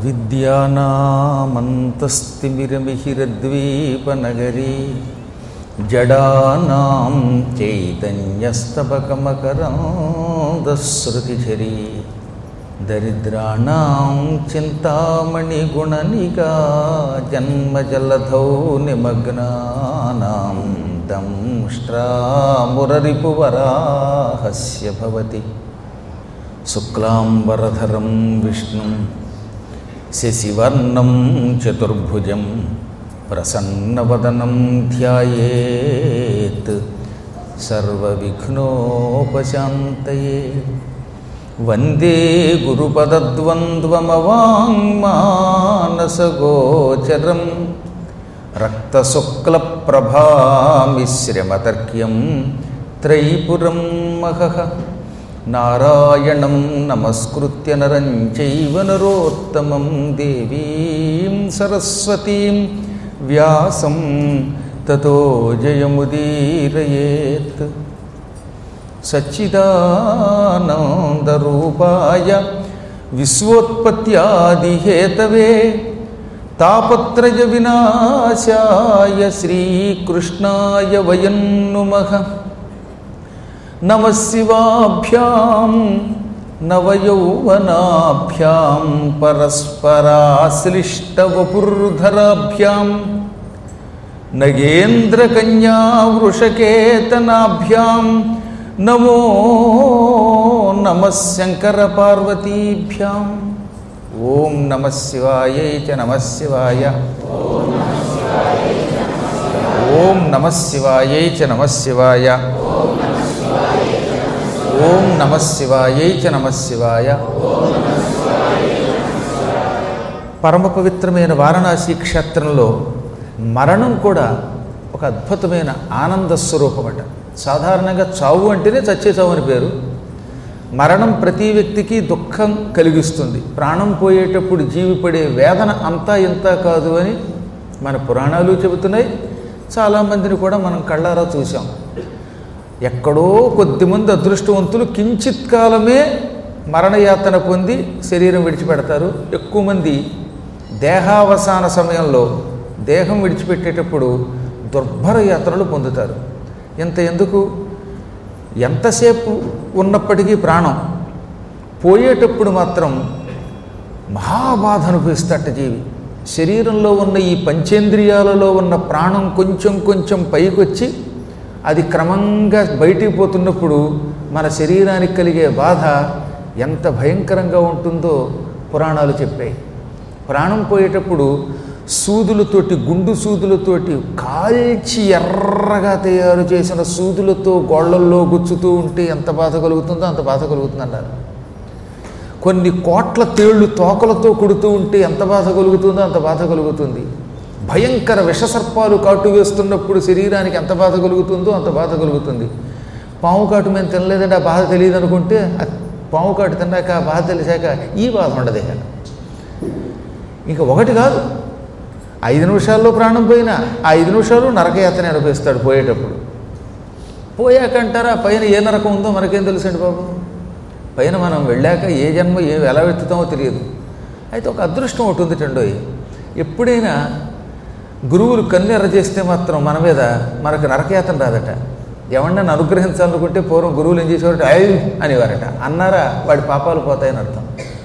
అవిద్యానామంతస్తిమిరమిహిరద్వీపనగరీ జడానాం చైతన్యస్తబకమకరాంధశ్రుతిఝరీ దరిద్రాణం చింతామణిగుణనికా జన్మజలధౌ నిమగ్నానాం దంష్ట్రామురరిపువరాహస్య భవతి శుక్లాంబరధరం విష్ణుం శశివర్ణం చతుర్భుజం ప్రసన్నవదనం ధ్యాయేత్ సర్వవిఘ్నోపశాంతయే వందే గురుపదద్వంద్వమవాङ्మానసగోచరం రక్తశుక్లప్రభామిశ్రమతర్క్యం త్రైపురం మహః నారాయణం నమస్కృత్య నరం చైవ నరోత్తమం దేవీం సరస్వతీం వ్యాసం తతో జయముదీరయేత్ సచ్చిదానందరూపాయ విశ్వోత్పత్యాదిహేతవే తాపత్రయ వినాశాయ శ్రీకృష్ణాయ వయం నుమః నమ శివాభ్యాం నవయౌవనాభ్యాం పరస్పరాశ్లిష్టవపుర్ధరాభ్యాం నగేంద్రకన్యా వృషకేతనాభ్యాం నమో నమ శంకర పార్వతీభ్యాం ఓం నమ శివాయై చ నమ శివాయ ఓం నమ శివాయై చ నమ శివాయ ఓం నమ శివాయై చ నమ శివాయ పరమ పవిత్రమైన వారణాసి క్షేత్రంలో మరణం కూడా ఒక అద్భుతమైన ఆనంద స్వరూపమట సాధారణంగా చావు అంటేనే చచ్చే చావు అని పేరు మరణం ప్రతి వ్యక్తికి దుఃఖం కలిగిస్తుంది ప్రాణం పోయేటప్పుడు జీవి పడే వేదన అంతా ఇంత కాదు అని మన పురాణాలు చెబుతున్నాయి చాలామందిని కూడా మనం కళ్ళారా చూసాం ఎక్కడో కొద్దిమంది అదృష్టవంతులు కించిత్ కాలమే మరణయాతన పొంది శరీరం విడిచిపెడతారు ఎక్కువ మంది దేహావసాన సమయంలో దేహం విడిచిపెట్టేటప్పుడు దుర్భర యాత్రలు పొందుతారు ఇంత ఎందుకు ఎంతసేపు ఉన్నప్పటికీ ప్రాణం పోయేటప్పుడు మాత్రం మహాబాధ అనుభవిస్తట జీవి శరీరంలో ఉన్న ఈ పంచేంద్రియాలలో ఉన్న ప్రాణం కొంచెం కొంచెం పైకొచ్చి అది క్రమంగా బయటికి పోతున్నప్పుడు మన శరీరానికి కలిగే బాధ ఎంత భయంకరంగా ఉంటుందో పురాణాలు చెప్పాయి ప్రాణం పోయేటప్పుడు సూదులతోటి గుండు సూదులతోటి కాల్చి ఎర్రగా తయారు చేసిన సూదులతో గోళ్లల్లో గుచ్చుతూ ఉంటే ఎంత బాధ కలుగుతుందో అంత బాధ కలుగుతుంది అన్నారు కొన్ని కోట్ల తేళ్లు తోకలతో కొడుతూ ఉంటే ఎంత బాధ కలుగుతుందో అంత బాధ కలుగుతుంది భయంకర విషసర్పాలు కాటు వేస్తున్నప్పుడు శరీరానికి ఎంత బాధ కలుగుతుందో అంత బాధ కలుగుతుంది పాము కాటు మేము తినలేదంటే ఆ బాధ తెలియదు అనుకుంటే ఆ పాము కాటు తిన్నాక ఆ బాధ తెలిసాక ఈ బాధ ఉండదు ఇక. ఇంకా ఒకటి కాదు ఐదు నిమిషాల్లో ప్రాణం పోయినా ఆ ఐదు నిమిషాలు నరకయాతన అనుభవిస్తాడు పోయేటప్పుడు పోయాకంటారా పైన ఏ నరకం ఉందో మనకేం తెలుసండి బాబు పైన మనం వెళ్ళాక ఏ జన్మ ఏ ఎలా వెతుతామో తెలియదు అయితే ఒక అదృష్టం ఒకటి ఉంది టండోయ్ ఎప్పుడైనా గురువులు కన్ను ఎర్ర చేస్తే మాత్రం మన మీద మనకు నరకయాతన రాదట ఎవరినైనా అనుగ్రహించాలనుకుంటే పూర్వం గురువులు ఏం చేసేవారట ఐ అనేవారట అన్నారా వాడి పాపాలు పోతాయని అర్థం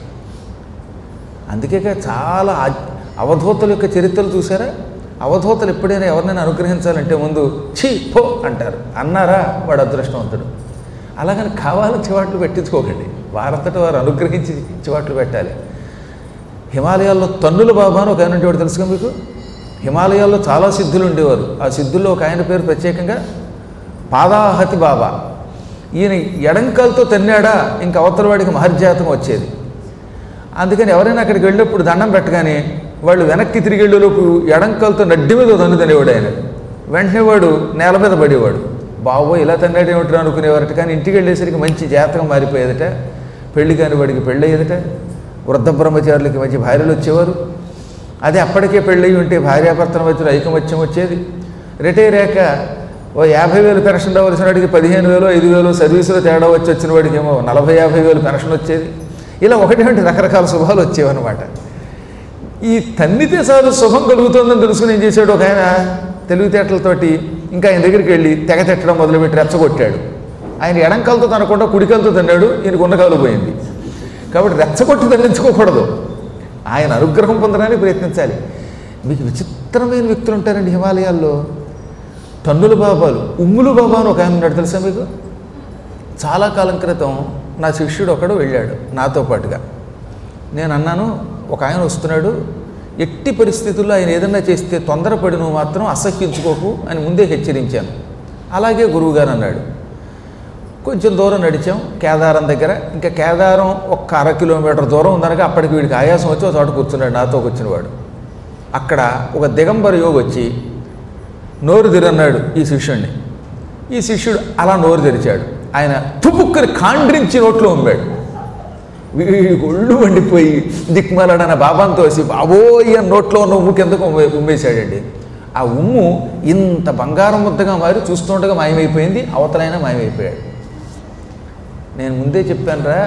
అందుకే చాలా ఆ- అవధూతల యొక్క చరిత్రలు చూసారా అవధూతలు ఎప్పుడైనా ఎవరినైనా అనుగ్రహించాలంటే ముందు ఛీ పో అంటారు అన్నారా వాడు అదృష్టవంతుడు అలాగని కావాలని చివాట్లు పెట్టించుకోకండి వారంతట వారు అనుగ్రహించి చివాట్లు పెట్టాలి హిమాలయాల్లో తన్నుల బాబా అని ఒక ఆయన ఉండేవాడు తెలుసుగా మీకు హిమాలయాల్లో చాలా సిద్ధులు ఉండేవారు ఆ సిద్ధుల్లో ఒక ఆయన పేరు ప్రత్యేకంగా పాదాహతి బాబా ఈయన ఎడంకాలతో తన్నాడా ఇంక అవతల వాడికి మహర్జాతం వచ్చేది అందుకని ఎవరైనా అక్కడికి వెళ్ళినప్పుడు దండం పెట్టగానే వాళ్ళు వెనక్కి తిరిగి వెళ్ళేలోపు ఎడంకాలతో నడ్డి మీద తన్ను తనేవాడు ఆయన వెంటనే వాడు నేల మీద పడేవాడు బాబో ఇలా తన్నాడు ఏమిట్రా అనుకునేవారట కానీ ఇంటికి వెళ్ళేసరికి మంచి జాతకం మారిపోయేదట పెళ్లి కాని వాడికి పెళ్ళి అయ్యేదట వృద్ధ బ్రహ్మచారులకి మంచి భార్యలు వచ్చేవారు అదే అప్పటికే పెళ్ళయి ఉంటే భార్యాభర్తల మధ్యలో ఐకమత్యం వచ్చేది రిటైర్ అయ్యాక ఓ యాభై వేలు పెన్షన్ రావాల్సిన వాడికి పదిహేను వేలు ఐదు వేలు సర్వీసులో తేడా వచ్చి వచ్చిన వాడికి ఏమో నలభై యాభై వేలు పెన్షన్ వచ్చేది ఇలా ఒకటి రకరకాల శుభాలు వచ్చేవన్నమాట ఈ తన్నితే చాలు శుభం కలుగుతుందని తెలుసుకుని ఏం చేశాడు ఒక ఆయన తెలివితేటలతోటి ఇంకా ఆయన దగ్గరికి వెళ్ళి తెగ తిట్టడం మొదలుపెట్టి రెచ్చగొట్టాడు ఆయన ఎడంకాలతో తనకుండా కుడికాలతో తన్నాడు ఈయనకు ఉన్నకాలు పోయింది కాబట్టి రెచ్చగొట్టి దండించుకోకూడదు ఆయన అనుగ్రహం పొందడానికి ప్రయత్నించాలి మీకు విచిత్రమైన వ్యక్తులు ఉంటారండి హిమాలయాల్లో టన్నుల బాబాలు ఉమ్ములు బాబా అని ఒక ఆయన ఉన్నాడు తెలుసా మీకు చాలా కాలం క్రితం నా శిష్యుడు ఒకడు వెళ్ళాడు నాతో పాటుగా నేను అన్నాను ఒక ఆయన వస్తున్నాడు ఎట్టి పరిస్థితుల్లో ఆయన ఏదన్నా చేస్తే తొందరపడి నువ్వు మాత్రం అసహ్యించుకోకు అని ముందే హెచ్చరించాను అలాగే గురువుగారు అన్నాడు కొంచెం దూరం నడిచాం కేదారం దగ్గర ఇంకా కేదారం ఒక్క అర కిలోమీటర్ దూరం ఉందనగా అప్పటికి వీడికి ఆయాసం వచ్చి ఒక చోట కూర్చున్నాడు నాతో కూర్చున్నవాడు అక్కడ ఒక దిగంబర యోగి వచ్చి నోరు తెరన్నాడు ఈ శిష్యుడిని ఈ శిష్యుడు అలా నోరు తెరిచాడు ఆయన తుపుక్కని కాండ్రించి నోట్లో ఉమ్మాడు వీడి ఒళ్ళు వండిపోయి దిక్మాలాడన బాబాను తోసి బాబోయ్ అని నోట్లో ఉన్న ఉమ్ము కిందకు ఉమ్మే- ఉమ్మేశాడండి ఆ ఉమ్ము ఇంత బంగారం ముద్దగా మారి చూస్తుండగా మాయమైపోయింది అవతలైనా మాయమైపోయాడు నేను ముందే చెప్పానురా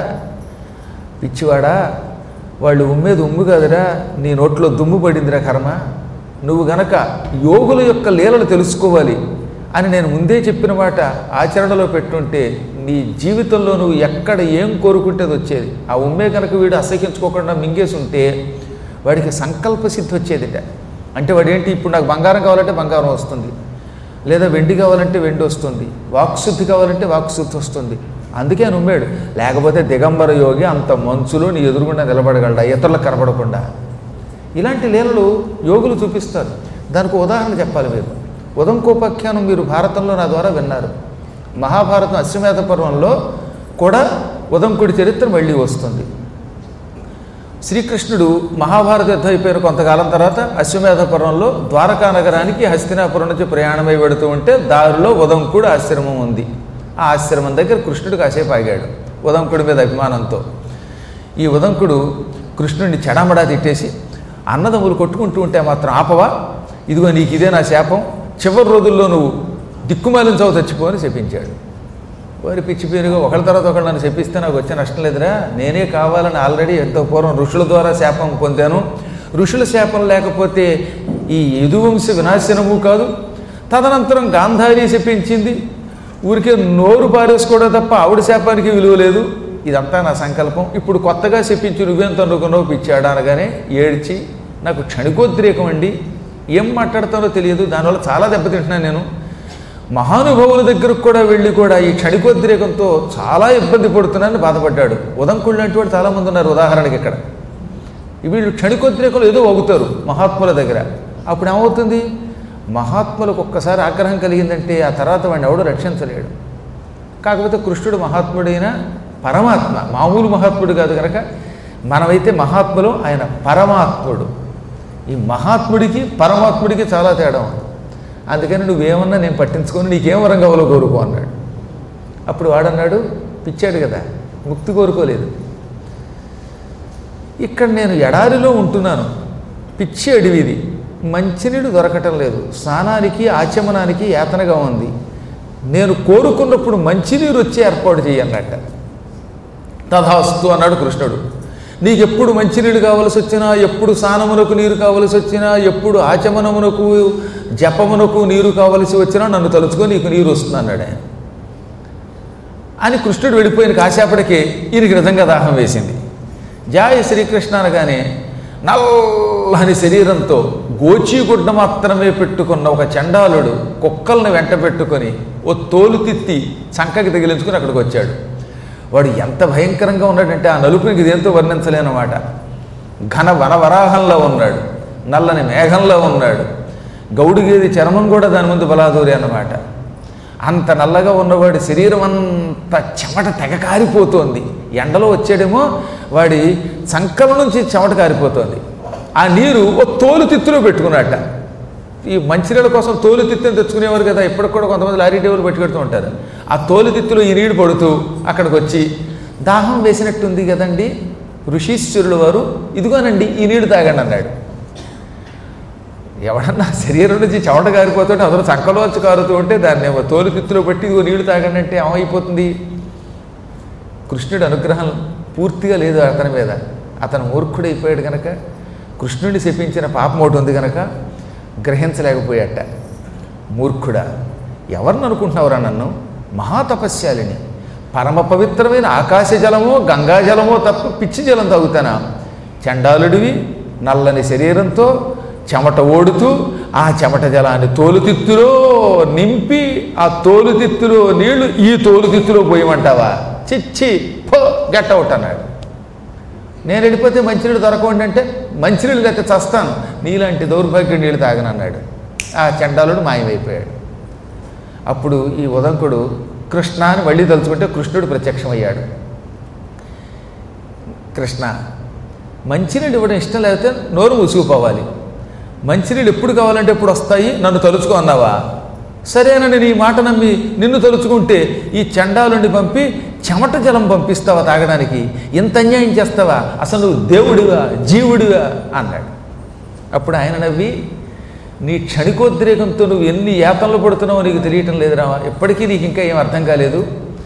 పిచ్చివాడా వాళ్ళు ఉమ్మేది ఉమ్ము కాదురా నీ నోట్లో దుమ్ము పడిందిరా కర్మ నువ్వు గనక యోగుల యొక్క లీలలు తెలుసుకోవాలి అని నేను ముందే చెప్పిన మాట ఆచరణలో పెట్టుంటే నీ జీవితంలో నువ్వు ఎక్కడ ఏం కోరుకుంటే అది వచ్చేది ఆ ఉమ్మే కనుక వీడు అసహించుకోకుండా మింగేసి ఉంటే వాడికి సంకల్ప సిద్ధి వచ్చేదిట అంటే వాడు ఏంటి ఇప్పుడు నాకు బంగారం కావాలంటే బంగారం వస్తుంది లేదా వెండి కావాలంటే వెండి వస్తుంది వాక్శుద్ధి కావాలంటే వాక్శుద్ధి వస్తుంది అందుకే ఆయన ఉమ్మాడు లేకపోతే దిగంబర యోగి అంత మంచులో నీ ఎదురుగుండా నిలబడగలడా ఇతరులకు కనబడకుండా ఇలాంటి లీలలు యోగులు చూపిస్తారు దానికి ఉదాహరణ చెప్పాలి మీరు ఉదంకోపాఖ్యానం మీరు భారతంలో నా ద్వారా విన్నారు మహాభారతం అశ్వమేధ పర్వంలో కూడా ఉదంకుడి చరిత్ర మళ్ళీ వస్తుంది శ్రీకృష్ణుడు మహాభారత యుద్ధం అయిపోయిన కొంతకాలం తర్వాత అశ్వమేధ పర్వంలో ద్వారకా నగరానికి హస్తినాపురం నుంచి ప్రయాణమై వెడుతూ ఉంటే దారిలో ఉదంకుడు ఆశ్రమం ఉంది ఆ ఆశ్రమం దగ్గర కృష్ణుడు కాసేపు ఆగాడు ఉదంకుడి మీద అభిమానంతో ఈ ఉదంకుడు కృష్ణుడిని చెడామడా తిట్టేసి అన్నదమ్ములు కొట్టుకుంటూ ఉంటే మాత్రం ఆపవా ఇదిగో నీకు ఇదే నా శాపం చివరి రోజుల్లో నువ్వు దిక్కుమాలిన చావు చచ్చిపోని చెప్పించాడు వారి పిచ్చి పేరుగా ఒకళ్ళ తర్వాత ఒకళ్ళు నన్ను చెప్పిస్తే నాకు వచ్చే నష్టం లేదురా నేనే కావాలని ఆల్రెడీ ఎంతో పూర్వం ఋషుల ద్వారా శాపం పొందాను ఋషుల శాపం లేకపోతే ఈ యదువంశ వినాశనము కాదు తదనంతరం గాంధారి శపించింది ఊరికే నోరు పారేసుకోవడం తప్ప ఆవిడ శాపానికి విలువ లేదు ఇదంతా నా సంకల్పం ఇప్పుడు కొత్తగా చెప్పించి నువ్వెంత అనుకున్నావు పిచ్చాడు అనగానే ఏడ్చి నాకు క్షణికోద్రేకం అండి ఏం మాట్లాడతానో తెలియదు దానివల్ల చాలా దెబ్బతింటున్నాను నేను మహానుభావుల దగ్గరకు కూడా వెళ్ళి కూడా ఈ క్షణికోద్రేకంతో చాలా ఇబ్బంది పడుతున్నానని బాధపడ్డాడు ఉదంకుళ్ళు లాంటి వాడు చాలామంది ఉన్నారు ఉదాహరణకి ఇక్కడ వీళ్ళు క్షణికోద్రేకంలో ఏదో వగుతారు మహాత్ముల దగ్గర అప్పుడు ఏమవుతుంది మహాత్ములకు ఒక్కసారి ఆగ్రహం కలిగిందంటే ఆ తర్వాత వాడిని ఎవడో రక్షించలేడు కాకపోతే కృష్ణుడు మహాత్ముడైన పరమాత్మ మామూలు మహాత్ముడు కాదు కనుక మనమైతే మహాత్ములు ఆయన పరమాత్ముడు ఈ మహాత్ముడికి పరమాత్ముడికి చాలా తేడా ఉంది అందుకని నువ్వేమన్నా నేను పట్టించుకొని నీకేం వరం కావాలో కోరుకో అన్నాడు అప్పుడు వాడన్నాడు పిచ్చాడు కదా ముక్తి కోరుకోలేదు ఇక్కడ నేను ఎడారిలో ఉంటున్నాను పిచ్చి అడవిది మంచినీడు దొరకటం లేదు స్నానానికి ఆచమనానికి యాతనగా ఉంది నేను కోరుకున్నప్పుడు మంచినీరు వచ్చి ఏర్పాటు చేయన్నట్ట తథాస్తు అన్నాడు కృష్ణుడు నీకు ఎప్పుడు మంచినీళ్ళు కావలసి వచ్చినా ఎప్పుడు స్నానమునకు నీరు కావలసి వచ్చినా ఎప్పుడు ఆచమనమునకు జపమునకు నీరు కావలసి వచ్చినా నన్ను తలుచుకొని నీకు నీరు వస్తుంది అన్నాడు ఆయన అని కృష్ణుడు వెళ్ళిపోయిన కాసేపటికి ఈయనకి నిజంగా దాహం వేసింది జాయ శ్రీకృష్ణ అనగానే నల్లని శరీరంతో గోచీగుడ్డ మాత్రమే పెట్టుకున్న ఒక చండాలుడు కుక్కల్ని వెంట పెట్టుకొని ఓ తోలు తిత్తి చంకకి తగిలించుకుని అక్కడికి వచ్చాడు వాడు ఎంత భయంకరంగా ఉన్నాడంటే ఆ నలుపునికి దేంతో వర్ణించలేనమాట ఘన వనవరాహంలో ఉన్నాడు నల్లని మేఘంలో ఉన్నాడు గౌడిగేది చర్మం కూడా దాని ముందు బలాదూరి అన్నమాట అంత నల్లగా ఉన్నవాడి శరీరం అంత చెమట తెగ కారిపోతోంది ఎండలో వచ్చాడేమో వాడి సంకల నుంచి చెమట కారిపోతోంది ఆ నీరు ఓ తోలు తిత్తులో పెట్టుకున్నట్ట ఈ మంచినీళ్ళ కోసం తోలు తిత్తిని తెచ్చుకునేవారు కదా ఇప్పటికి కూడా కొంతమంది లారీ టేబుల్ పెట్టుకెడుతూ ఉంటారు ఆ తోలు తిత్తులో ఈ నీడు పడుతూ అక్కడికి వచ్చి దాహం వేసినట్టుంది కదండి ఋషీశ్వరుడు వారు ఇదిగోనండి ఈ నీడు తాగండి అన్నాడు ఎవడన్నా శరీరం నుంచి చెమట కారిపోతుంటే అందరూ చక్కలో వచ్చి కారుతూ ఉంటే దాన్ని ఏమో తోలు తిత్తులో పెట్టి ఇదిగో నీళ్లు తాగండి అంటే ఏమైపోతుంది కృష్ణుడి అనుగ్రహం పూర్తిగా లేదు అతని మీద అతను మూర్ఖుడైపోయాడు కనుక కృష్ణుడిని శపించిన పాపం ఒకటి ఉంది కనుక గ్రహించలేకపోయాట మూర్ఖుడా ఎవరిని అనుకుంటున్నావురా నన్ను మహాతపస్యాలిని పరమ పవిత్రమైన ఆకాశ జలమో గంగా జలమో తప్ప పిచ్చి జలం తాగుతానా చండాలుడివి నల్లని శరీరంతో చెమట ఓడుతూ ఆ చెమట జలాన్ని తోలుతిత్తులో నింపి ఆ తోలుతిత్తులో నీళ్లు ఈ తోలుతిత్తులో పోయమంటావా చిచ్చి పో గెట్ అవుట్ అన్నాడు నేను వెళ్ళిపోతే మంచినీళ్ళు దొరకండి అంటే మంచినీళ్ళు లేకపోతే చస్తాను నీలాంటి దౌర్భాగ్యం నీళ్ళు తాగనన్నాడు ఆ చండాలుడు మాయమైపోయాడు అప్పుడు ఈ ఉదంకుడు కృష్ణ అని మళ్ళీ తలుచుకుంటే కృష్ణుడు ప్రత్యక్షమయ్యాడు కృష్ణ మంచినీళ్ళు ఇవ్వడం ఇష్టం లేకపోతే నోరు మూసుకుపోవాలి మంచినీళ్ళు ఎప్పుడు కావాలంటే ఎప్పుడు వస్తాయి నన్ను తలుచుకో అన్నావా సరేనని నీ మాట నమ్మి నిన్ను తలుచుకుంటే ఈ చండాలుండి పంపి చెమట జలం పంపిస్తావా తాగడానికి ఇంత అన్యాయం చేస్తావా అసలు నువ్వు దేవుడివా జీవుడివా అన్నాడు అప్పుడు ఆయన నవ్వి నీ క్షణికోద్రేకంతో నువ్వు ఎన్ని యాతనలు పడుతున్నావో నీకు తెలియటం లేదురా ఎప్పటికీ నీకు ఇంకా ఏం అర్థం కాలేదు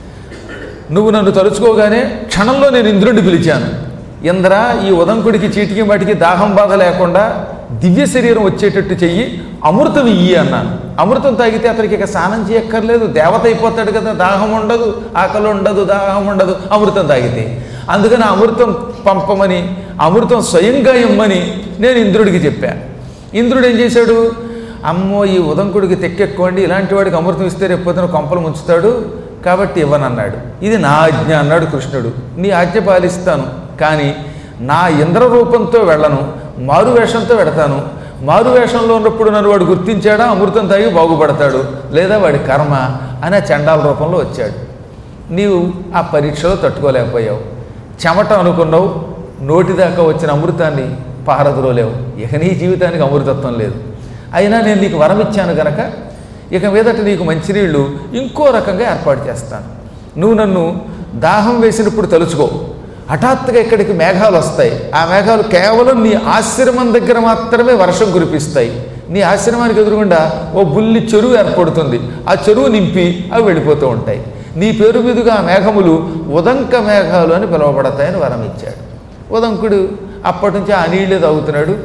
నువ్వు నన్ను తలుచుకోగానే క్షణంలో నేను ఇంద్రుడిని పిలిచాను ఇంద్ర ఈ ఉదంకుడికి చీటికి వాటికి దాహం బాధ లేకుండా దివ్య శరీరం వచ్చేటట్టు చెయ్యి అమృతం ఇయ్యి అన్నాను అమృతం తాగితే అతనికి ఇక స్నానం చేయక్కర్లేదు దేవత అయిపోతాడు కదా దాహం ఉండదు ఆకలి ఉండదు దాహం ఉండదు అమృతం తాగితే అందుకని అమృతం పంపమని అమృతం స్వయంగా ఇమ్మని నేను ఇంద్రుడికి చెప్పా ఇంద్రుడు ఏం చేశాడు అమ్మో ఈ ఉదంకుడికి తెక్కెక్కోండి ఇలాంటి వాడికి అమృతం ఇస్తే రేపొద్దున కొంపలు ముంచుతాడు కాబట్టి ఇవ్వనన్నాడు ఇది నా ఆజ్ఞ అన్నాడు కృష్ణుడు నీ ఆజ్ఞ పాలిస్తాను కానీ నా ఇంద్ర రూపంతో వెళ్ళను మారు వేషంతో వెడతాను మారు వేషంలో ఉన్నప్పుడు నన్ను వాడు గుర్తించాడా అమృతం తాగి బాగుపడతాడు లేదా వాడి కర్మ అని ఆ చండాల రూపంలో వచ్చాడు నీవు ఆ పరీక్షలో తట్టుకోలేకపోయావు చెమట అనుకున్నావు నోటిదాకా వచ్చిన అమృతాన్ని పారద్రోలేవు ఇక నీ జీవితానికి అమృతత్వం లేదు అయినా నేను నీకు వరం ఇచ్చాను గనక ఇక మీదట నీకు మంచినీళ్ళు ఇంకో రకంగా ఏర్పాటు చేస్తాను నువ్వు నన్ను దాహం వేసినప్పుడు తలుచుకో హఠాత్తుగా ఇక్కడికి మేఘాలు వస్తాయి ఆ మేఘాలు కేవలం నీ ఆశ్రమం దగ్గర మాత్రమే వర్షం కురిపిస్తాయి నీ ఆశ్రమానికి ఎదురుగుండా ఓ బుల్లి చెరువు ఏర్పడుతుంది ఆ చెరువు నింపి అవి వెళ్ళిపోతూ ఉంటాయి నీ పేరు మీదుగా ఆ మేఘములు ఉదంక మేఘాలు అని పిలువబడతాయని వరం ఇచ్చాడు ఉదంకుడు అప్పటి నుంచి ఆ నీళ్ళే తాగుతున్నాడు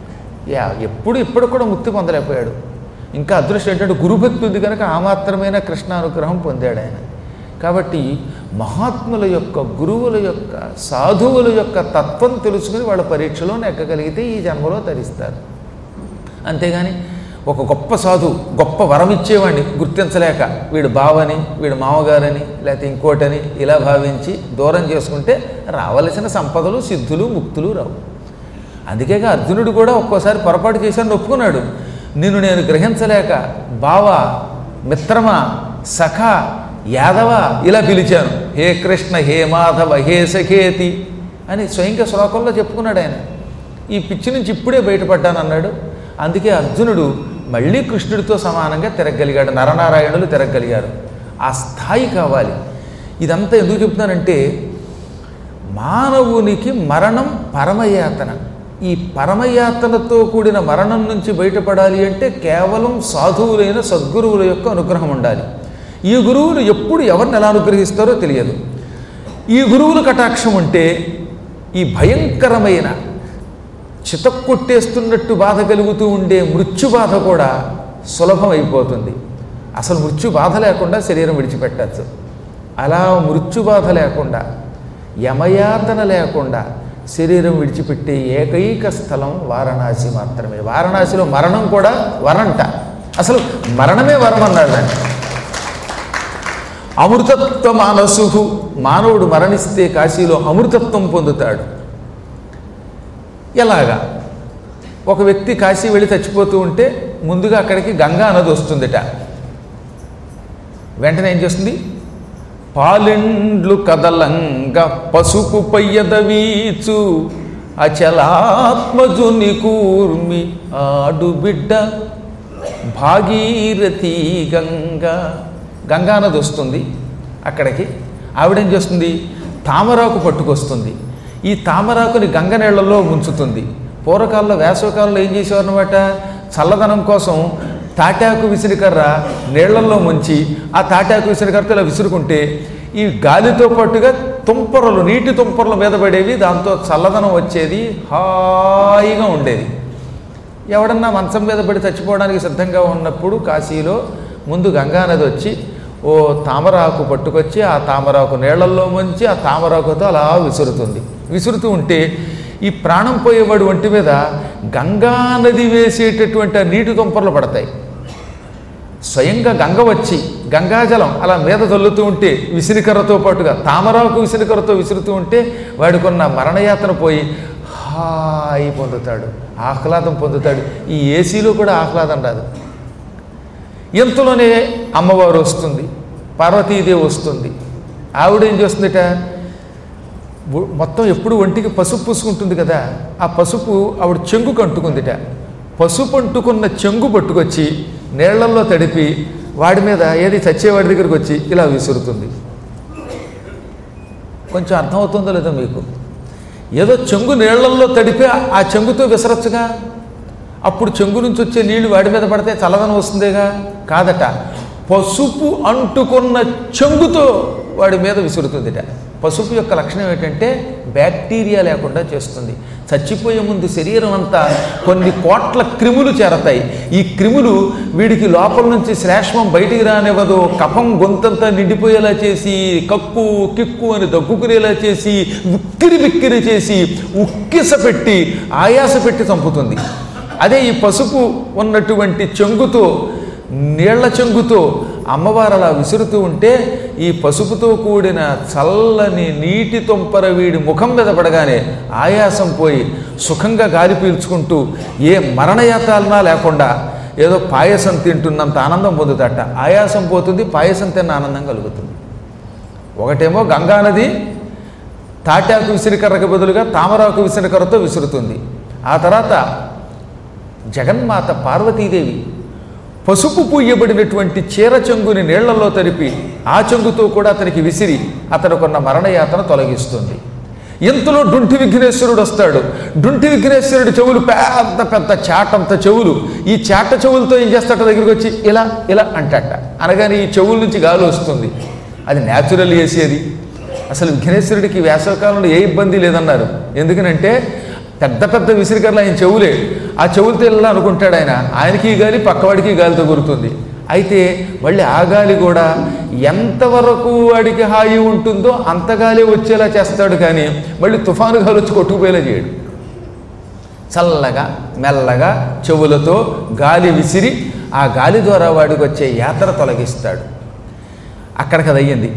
యా ఎప్పుడు ఇప్పుడు కూడా ముక్తి పొందలేకపోయాడు ఇంకా అదృష్టం ఏంటంటే గురుభక్తి ఉంది కనుక ఆ మాత్రమైన కృష్ణ అనుగ్రహం పొందాడు ఆయన కాబట్టి మహాత్ముల యొక్క గురువుల యొక్క సాధువుల యొక్క తత్వం తెలుసుకుని వాళ్ళ పరీక్షలో నెక్కగలిగితే ఈ జన్మలో తరిస్తారు అంతేగాని ఒక గొప్ప సాధు గొప్ప వరం ఇచ్చేవాడిని గుర్తించలేక వీడు బావని వీడు మామగారని లేకపోతే ఇంకోటని ఇలా భావించి దూరం చేసుకుంటే రావలసిన సంపదలు సిద్ధులు ముక్తులు రావు అందుకేగా అర్జునుడు కూడా ఒక్కోసారి పొరపాటు చేశాను ఒప్పుకున్నాడు నిన్ను నేను గ్రహించలేక బావ మిత్రమా సఖ యాదవ ఇలా పిలిచాను హే కృష్ణ హే మాధవ హే సఖేతి అని స్వయంగా శ్లోకంలో చెప్పుకున్నాడు ఆయన ఈ పిచ్చి నుంచి ఇప్పుడే బయటపడ్డాను అన్నాడు అందుకే అర్జునుడు మళ్ళీ కృష్ణుడితో సమానంగా తిరగలిగాడు నరనారాయణులు తిరగలిగారు ఆ స్థాయి కావాలి ఇదంతా ఎందుకు చెప్తున్నానంటే మానవునికి మరణం పరమయాతన ఈ పరమయాతనతో కూడిన మరణం నుంచి బయటపడాలి అంటే కేవలం సాధువులైన సద్గురువుల యొక్క అనుగ్రహం ఉండాలి ఈ గురువులు ఎప్పుడు ఎవరిని ఎలా అనుగ్రహిస్తారో తెలియదు ఈ గురువుల కటాక్షం ఉంటే ఈ భయంకరమైన చితక్కొట్టేస్తున్నట్టు బాధ కలుగుతూ ఉండే మృత్యు బాధ కూడా సులభం అయిపోతుంది అసలు మృత్యు బాధ లేకుండా శరీరం విడిచిపెట్టచ్చు అలా మృత్యు బాధ లేకుండా యమయాతన లేకుండా శరీరం విడిచిపెట్టే ఏకైక స్థలం వారణాసి మాత్రమే వారణాసిలో మరణం కూడా వరంట అసలు మరణమే వరం అన్నాడు దాన్ని అమృతత్వ మానసుహు మానవుడు మరణిస్తే కాశీలో అమృతత్వం పొందుతాడు ఎలాగా ఒక వ్యక్తి కాశీ వెళ్ళి చచ్చిపోతూ ఉంటే ముందుగా అక్కడికి గంగా నది వస్తుందిట వెంటనే ఏం చేస్తుంది పాలెండ్లు కదలంగ పసుపు పయ్యదవీచు అచలాత్మజుని కూర్మి ఆడు బిడ్డ భాగీరథి గంగా గంగానది వస్తుంది అక్కడికి ఆవిడేం చేస్తుంది తామరాకు పట్టుకొస్తుంది ఈ తామరాకుని గంగ నీళ్లలో ముంచుతుంది పూర్వకాలంలో వేసవకాలంలో ఏం చేసేవారు అనమాట చల్లదనం కోసం తాటాకు విసిరికర్ర నీళ్లలో ముంచి ఆ తాటాకు విసిరికర్రతో ఇలా విసురుకుంటే ఈ గాలితో పాటుగా తుంపరలు నీటి తుంపరల మీద పడేవి దాంతో చల్లదనం వచ్చేది హాయిగా ఉండేది ఎవడన్నా మంచం మీద పడి చచ్చిపోవడానికి సిద్ధంగా ఉన్నప్పుడు కాశీలో ముందు గంగానది వచ్చి ఓ తామరాకు పట్టుకొచ్చి ఆ తామరాకు నీళ్లల్లో ముంచి ఆ తామరాకుతో అలా విసురుతుంది విసురుతూ ఉంటే ఈ ప్రాణం పోయేవాడు ఒంటి మీద గంగా నది వేసేటటువంటి ఆ నీటి తుంపర్లు పడతాయి స్వయంగా గంగ వచ్చి గంగాజలం అలా మీద చల్లుతూ ఉంటే విసిరికర్రతో పాటుగా తామరాకు విసిరికర్రతో విసురుతూ ఉంటే వాడికున్న మరణయాతన పోయి హాయి పొందుతాడు ఆహ్లాదం పొందుతాడు ఈ ఏసీలో కూడా ఆహ్లాదం రాదు ఇంతలోనే అమ్మవారు వస్తుంది పార్వతీదేవి వస్తుంది ఆవిడ ఏం చేస్తుందిట ఒ- మొత్తం ఎప్పుడు ఒంటికి పసుపు పూసుకుంటుంది కదా ఆ పసుపు ఆవిడ చెంగుకు అంటుకుందిట పసుపు అంటుకున్న చెంగు పట్టుకొచ్చి నీళ్లల్లో తడిపి వాడి మీద ఏది చచ్చేవాడి దగ్గరికి వచ్చి ఇలా విసురుతుంది కొంచెం అర్థమవుతుందో లేదో మీకు ఏదో చెంగు నీళ్లల్లో తడిపి ఆ చెంగుతో విసరచ్చుగా అప్పుడు చెంగు నుంచి వచ్చే నీళ్లు వాడి మీద పడితే చల్లదనం వస్తుందేగా కాదట పసుపు అంటుకున్న చెంగుతో వాడి మీద విసురుతుందిట పసుపు యొక్క లక్షణం ఏంటంటే బ్యాక్టీరియా లేకుండా చేస్తుంది చచ్చిపోయే ముందు శరీరం అంతా కొన్ని కోట్ల క్రిములు చేరతాయి ఈ క్రిములు వీడికి లోపల నుంచి శ్లేష్మం బయటికి రానివ్వదు కఫం గొంతంతా నిండిపోయేలా చేసి కక్కు కిక్కు అని దగ్గుకునేలా చేసి ఉక్కిరి బిక్కిరి చేసి ఉక్కిస పెట్టి ఆయాస పెట్టి చంపుతుంది అదే ఈ పసుపు ఉన్నటువంటి చెంగుతో నీళ్ల చెంగుతో అమ్మవారు అలా విసురుతూ ఉంటే ఈ పసుపుతో కూడిన చల్లని నీటి తొంపర వీడి ముఖం మీద పడగానే ఆయాసం పోయి సుఖంగా గాలి పీల్చుకుంటూ ఏ మరణయాతాలనా లేకుండా ఏదో పాయసం తింటున్నంత ఆనందం పొందుతాట ఆయాసం పోతుంది పాయసం తిన్న ఆనందం కలుగుతుంది ఒకటేమో గంగానది తాటాకు విసిరికర్రకు బదులుగా తామరాకు విసిరికర్రతో విసురుతుంది ఆ తర్వాత జగన్మాత పార్వతీదేవి పసుపు పూయబడినటువంటి చీర చెంగుని నీళ్లలో తరిపి ఆ చెంగుతో కూడా అతనికి విసిరి అతనుకున్న మరణయాతన తొలగిస్తుంది ఇంతలో డుంటి విఘ్నేశ్వరుడు వస్తాడు డుంటి విఘ్నేశ్వరుడు చెవులు పెద్ద పెద్ద చాటంత చెవులు ఈ చాట చెవులతో ఏం చేస్తాట దగ్గరికి వచ్చి ఇలా ఇలా అంటట అనగానే ఈ చెవుల నుంచి గాలి వస్తుంది అది న్యాచురల్ వేసేది అసలు విఘ్నేశ్వరుడికి వేసవకాలంలో ఏ ఇబ్బంది లేదన్నారు ఎందుకనంటే పెద్ద పెద్ద విసిరికర్లు ఆయన చెవులే ఆ చెవులతో ఇలా అనుకుంటాడు ఆయన ఆయనకి ఈ గాలి పక్కవాడికి ఈ గాలి తగులుతుంది అయితే మళ్ళీ ఆ గాలి కూడా ఎంతవరకు వాడికి హాయి ఉంటుందో అంత గాలి వచ్చేలా చేస్తాడు కానీ మళ్ళీ తుఫాను గాలి వచ్చి కొట్టుకుపోయేలా చేయడు చల్లగా మెల్లగా చెవులతో గాలి విసిరి ఆ గాలి ద్వారా వాడికి వచ్చే యాత్ర తొలగిస్తాడు అక్కడికి అది అయ్యింది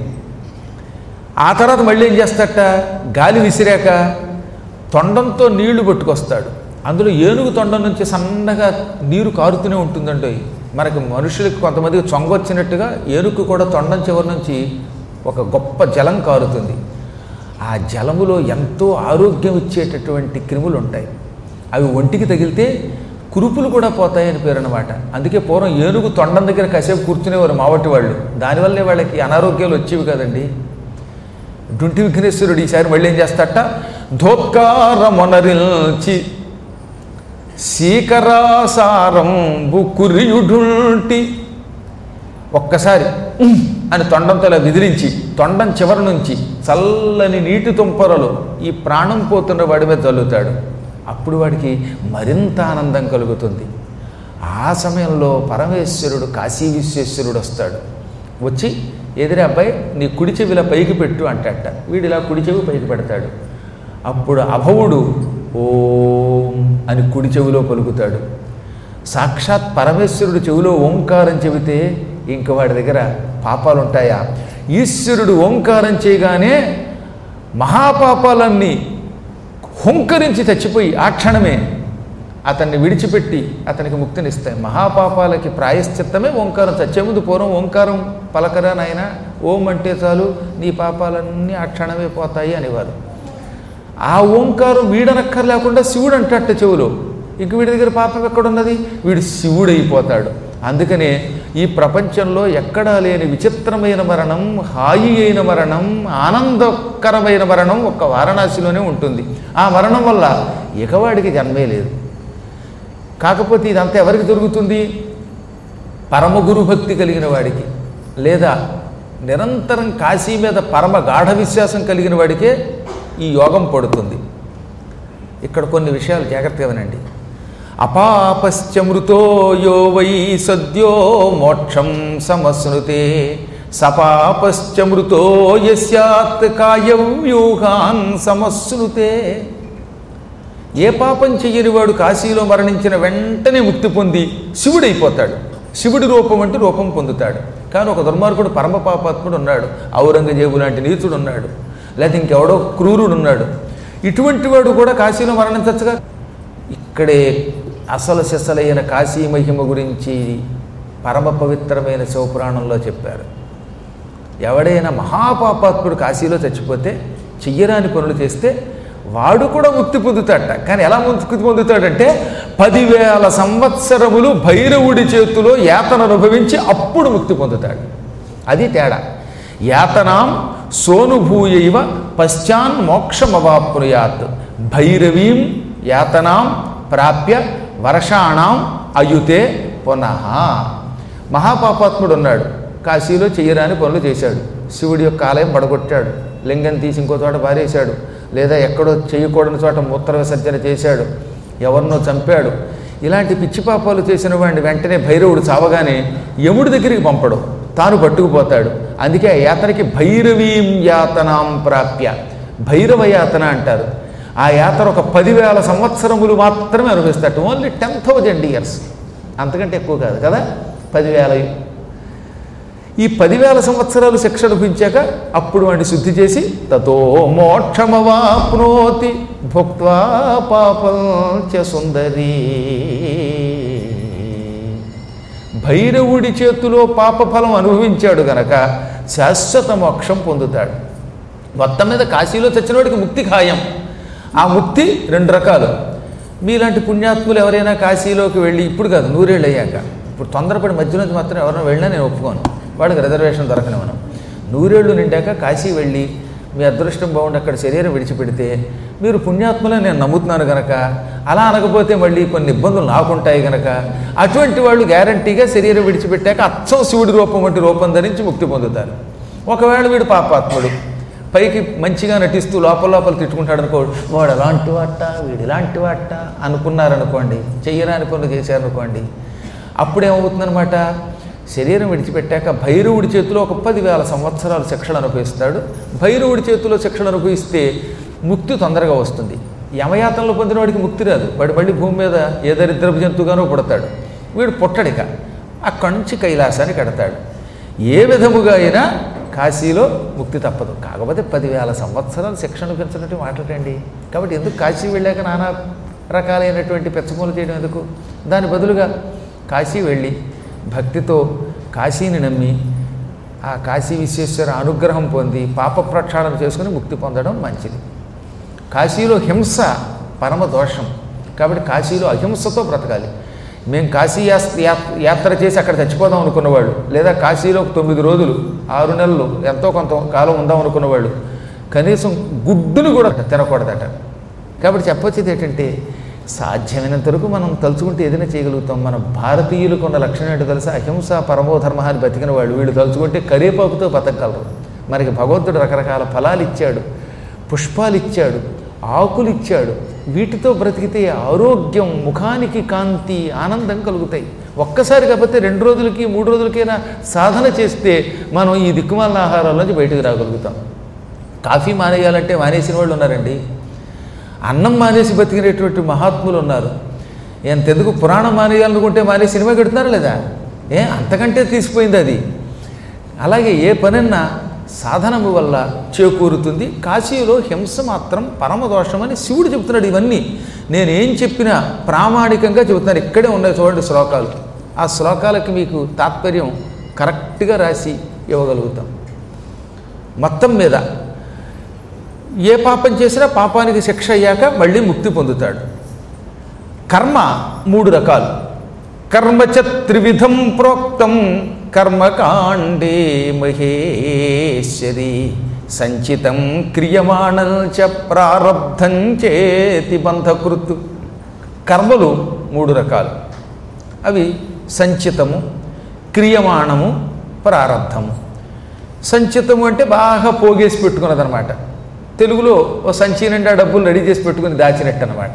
ఆ తర్వాత మళ్ళీ ఏం చేస్తాడట గాలి విసిరాక తొండంతో నీళ్లు పట్టుకొస్తాడు అందులో ఏనుగు తొండం నుంచి సన్నగా నీరు కారుతూనే ఉంటుందండి మనకి మనుషులకు కొంతమందికి చొంగొచ్చినట్టుగా ఏనుగు కూడా తొండం చివరి నుంచి ఒక గొప్ప జలం కారుతుంది ఆ జలములో ఎంతో ఆరోగ్యం ఇచ్చేటటువంటి క్రిములు ఉంటాయి అవి ఒంటికి తగిలితే కురుపులు కూడా పోతాయని పేరు అనమాట అందుకే పూర్వం ఏనుగు తొండం దగ్గర కాసేపు కూర్చునేవారు మావటి వాళ్ళు దానివల్లే వాళ్ళకి అనారోగ్యాలు వచ్చేవి కదండి డుంటి విఘ్నేశ్వరుడు ఈసారి మళ్ళీ ఏం చేస్తాట ధోత్కారమొనరిల్చి సీకరాసారంబు కురియుడుంటి ఒక్కసారి "ఉమ్" అని తొండంతో ఇలా విదిలించి తొండం చివరి నుంచి చల్లని నీటి తుంపరలు ఈ ప్రాణం పోతున్న వాడి మీద చల్లుతాడు అప్పుడు వాడికి మరింత ఆనందం కలుగుతుంది ఆ సమయంలో పరమేశ్వరుడు కాశీ విశ్వేశ్వరుడు వస్తాడు వచ్చి ఎదురే అబ్బాయి నీ కుడి చెవిలా పైకి పెట్టు అంటట వీడు ఇలా కుడి చెవి పైకి పెడతాడు అప్పుడు అభవుడు ఓం అని కుడి చెవిలో పలుకుతాడు సాక్షాత్ పరమేశ్వరుడు చెవిలో ఓంకారం చెబితే ఇంక వాడి దగ్గర పాపాలు ఉంటాయా ఈశ్వరుడు ఓంకారం చేయగానే మహాపాపాలన్నీ హుంకరించి చచ్చిపోయి ఆ క్షణమే అతన్ని విడిచిపెట్టి అతనికి ముక్తినిస్తాయి మహాపాపాలకి ప్రాయశ్చిత్తమే ఓంకారం చచ్చే ముందు పూర్వం ఓంకారం పలకరా నాయన ఓం అంటే చాలు నీ పాపాలన్నీ ఆ క్షణమే పోతాయి అనేవారు ఆ ఓంకారం వీడనక్కర్ లేకుండా శివుడు అంటట చెవులో ఇంక వీడి దగ్గర పాపం ఎక్కడున్నది వీడు శివుడు అయిపోతాడు అందుకనే ఈ ప్రపంచంలో ఎక్కడా లేని విచిత్రమైన మరణం హాయి అయిన మరణం ఆనందకరమైన మరణం ఒక్క వారణాసిలోనే ఉంటుంది ఆ మరణం వల్ల ఇకవాడికి జన్మే లేదు కాకపోతే ఇదంతా ఎవరికి దొరుకుతుంది పరమ గురు భక్తి కలిగిన వాడికి లేదా నిరంతరం కాశీ మీద పరమ గాఢ విశ్వాసం కలిగిన వాడికే ఈ యోగం పడుతుంది ఇక్కడ కొన్ని విషయాలు జాగ్రత్తగా వినండి అపాపశ్చమృతో యో వై సద్యో మోక్షం సమశ్నుతే సపాపశ్చమృతో యస్యాత్ కాయవ్యూహాన్ సమశ్నుతే ఏ పాపం చెయ్యని వాడు కాశీలో మరణించిన వెంటనే ముక్తి పొంది శివుడైపోతాడు శివుడి రూపం అంటే రూపం పొందుతాడు కానీ ఒక దుర్మార్గుడు పరమ పాపాత్ముడు ఉన్నాడు ఔరంగజేబు లాంటి నీచుడు ఉన్నాడు లేకపోతే ఇంకెవడో క్రూరుడు ఉన్నాడు ఇటువంటి వాడు కూడా కాశీలో మరణించచ్చుగా ఇక్కడే అసలు సిసలైన కాశీ మహిమ గురించి పరమ పవిత్రమైన శివపురాణంలో చెప్పారు ఎవడైనా మహాపాపాత్ముడు కాశీలో చచ్చిపోతే చెయ్యరాని పనులు చేస్తే వాడు కూడా ముక్తి పొందుతాడట కానీ ఎలా ముక్తి పొందుతాడంటే పదివేల సంవత్సరములు భైరవుడి చేతిలో యాతన అనుభవించి అప్పుడు ముక్తి పొందుతాడు అది తేడా యాతనాం సోనుభూయైవ పశ్చాన్ మోక్షమవాప్నుయాత్ భైరవీం యాతనాం ప్రాప్య వర్షాణం అయుతే పునః మహాపాపాత్ముడు ఉన్నాడు కాశీలో చెయ్యరాని పనులు చేశాడు శివుడి యొక్క ఆలయం పడగొట్టాడు లింగం తీసి ఇంకో చోట పారేశాడు లేదా ఎక్కడో చేయకూడని చోట మూత్ర విసర్జన చేశాడు ఎవరినో చంపాడు ఇలాంటి పిచ్చి పాపాలు చేసిన వాడిని వెంటనే భైరవుడు చావగానే యముడి దగ్గరికి పంపడు తాను పట్టుకుపోతాడు అందుకే ఆ యాతనకి భైరవీం యాతనాం ప్రాప్య భైరవ యాతన అంటారు ఆ యాత్ర ఒక పదివేల సంవత్సరములు మాత్రమే అనుభవిస్తాడు ఓన్లీ టెన్ థౌజండ్ ఇయర్స్ అంతకంటే ఎక్కువ కాదు కదా పదివేల ఈ పదివేల సంవత్సరాలు శిక్ష అనుభవించాక అప్పుడు వాడిని శుద్ధి చేసి తతో మోక్షమవాప్నోతి భుక్వా పాపం చ సుందరీ భైరవుడి చేతిలో పాపఫలం అనుభవించాడు గనక శాశ్వత మోక్షం పొందుతాడు మొత్తం మీద కాశీలో చచ్చినవాడికి ముక్తి ఖాయం ఆ ముక్తి రెండు రకాలు మీలాంటి పుణ్యాత్ములు ఎవరైనా కాశీలోకి వెళ్ళి ఇప్పుడు కాదు నూరేళ్ళు అయ్యాక ఇప్పుడు తొందరపడి మధ్యలోంచి మాత్రం ఎవరైనా వెళ్ళినా నేను ఒప్పుకోను వాడికి రిజర్వేషన్ దొరకని మనం నూరేళ్ళు నిండాక కాశీ వెళ్ళి మీ అదృష్టం బాగుండి అక్కడ శరీరం విడిచిపెడితే మీరు పుణ్యాత్ములని నేను నమ్ముతున్నాను గనక అలా అనకపోతే మళ్ళీ కొన్ని ఇబ్బందులు నాకుంటాయి గనక అటువంటి వాళ్ళు గ్యారంటీగా శరీరం విడిచిపెట్టాక అచ్చం శివుడి రూపం వంటి రూపం ధరించి ముక్తి పొందుతారు ఒకవేళ వీడు పాపాత్ముడు పైకి మంచిగా నటిస్తూ లోపల లోపల తిట్టుకుంటాడు అనుకో వాడు అలాంటి వాట వీడు ఇలాంటి వాట అనుకున్నారనుకోండి చెయ్యరాని పనులు చేశారనుకోండి అప్పుడేమవుతుందనమాట శరీరం విడిచిపెట్టాక భైరవుడి చేతిలో ఒక పదివేల సంవత్సరాలు శిక్షణ అనుభవిస్తాడు భైరవుడి చేతిలో శిక్షణ అనుభవిస్తే ముక్తి తొందరగా వస్తుంది యమయాతనలో పొందిన వాడికి ముక్తి రాదు వాడు మళ్ళీ భూమి మీద ఏ దరిద్రపు జంతువుగానో పుడతాడు వీడు పుట్టడిక అక్కడి నుంచి కైలాసానికి కడతాడు ఏ విధముగా అయినా కాశీలో ముక్తి తప్పదు కాకపోతే పదివేల సంవత్సరాలు శిక్షణ పెంచినట్టు మాట్లాడండి కాబట్టి ఎందుకు కాశీ వెళ్ళాక నానా రకాలైనటువంటి పెచ్చమూలు చేయడం ఎందుకు దాని బదులుగా కాశీ వెళ్ళి భక్తితో కాశీని నమ్మి ఆ కాశీ విశ్వేశ్వర అనుగ్రహం పొంది పాప ప్రక్షాళన చేసుకుని ముక్తి పొందడం మంచిది కాశీలో హింస పరమ దోషం కాబట్టి కాశీలో అహింసతో బ్రతకాలి మేము కాశీ యాస్- యా- యాత్ర చేసి అక్కడ చచ్చిపోదాం అనుకున్నవాళ్ళు లేదా కాశీలో ఒక తొమ్మిది రోజులు ఆరు నెలలు ఎంతో కొంత కాలం ఉందాం అనుకున్నవాళ్ళు కనీసం గుడ్డును కూడా తినకూడదట కాబట్టి చెప్పొచ్చేది ఏంటంటే సాధ్యమైనంత వరకు మనం తలుచుకుంటే ఏదైనా చేయగలుగుతాం మన భారతీయులకు ఉన్న లక్షణం ఏంటో తెలుసా అహింస పరమో ధర్మ అని బతికిన వాళ్ళు వీళ్ళు తలుచుకుంటే కరేపాకుతో బతకగలరు మనకి భగవంతుడు రకరకాల ఫలాలు ఇచ్చాడు పుష్పాలు ఇచ్చాడు ఆకులు ఇచ్చాడు వీటితో బ్రతికితే ఆరోగ్యం ముఖానికి కాంతి ఆనందం కలుగుతాయి ఒక్కసారి కాకపోతే రెండు రోజులకి మూడు రోజులకైనా సాధన చేస్తే మనం ఈ దిక్కుమాలిన ఆహారాల నుంచి బయటకు రాగలుగుతాం కాఫీ మానేయాలంటే మానేసిన వాళ్ళు ఉన్నారండి అన్నం మానేసి బతికినటువంటి మహాత్ములు ఉన్నారు ఎంతెందుకు పురాణం మానేయాలనుకుంటే మానేసి సినిమా కడుతున్నారా లేదా ఏ అంతకంటే తీసిపోయింది అది అలాగే ఏ పనన్నా సాధనము వల్ల చేకూరుతుంది కాశీలో హింస మాత్రం పరమదోషమని శివుడు చెబుతున్నాడు ఇవన్నీ నేనేం చెప్పినా ప్రామాణికంగా చెబుతున్నాను ఇక్కడే ఉన్నాయి చూడండి శ్లోకాలు ఆ శ్లోకాలకి మీకు తాత్పర్యం కరెక్ట్గా రాసి ఇవ్వగలుగుతాం మొత్తం మీద ఏ పాపం చేసినా పాపానికి శిక్ష అయ్యాక మళ్ళీ ముక్తి పొందుతాడు కర్మ మూడు రకాలు కర్మచ త్రివిధం ప్రోక్తం కర్మకాండే మహేశ్వరి సంచితం క్రియమాణం చ ప్రారబ్ధం చేతి బంధకృత్ కర్మలు మూడు రకాలు అవి సంచితము క్రియమాణము ప్రారబ్ధము సంచితము అంటే బాగా పోగేసి పెట్టుకున్నదనమాట తెలుగులో ఓ సంచి నిండా డబ్బులు రెడీ చేసి పెట్టుకుని దాచినట్టు అనమాట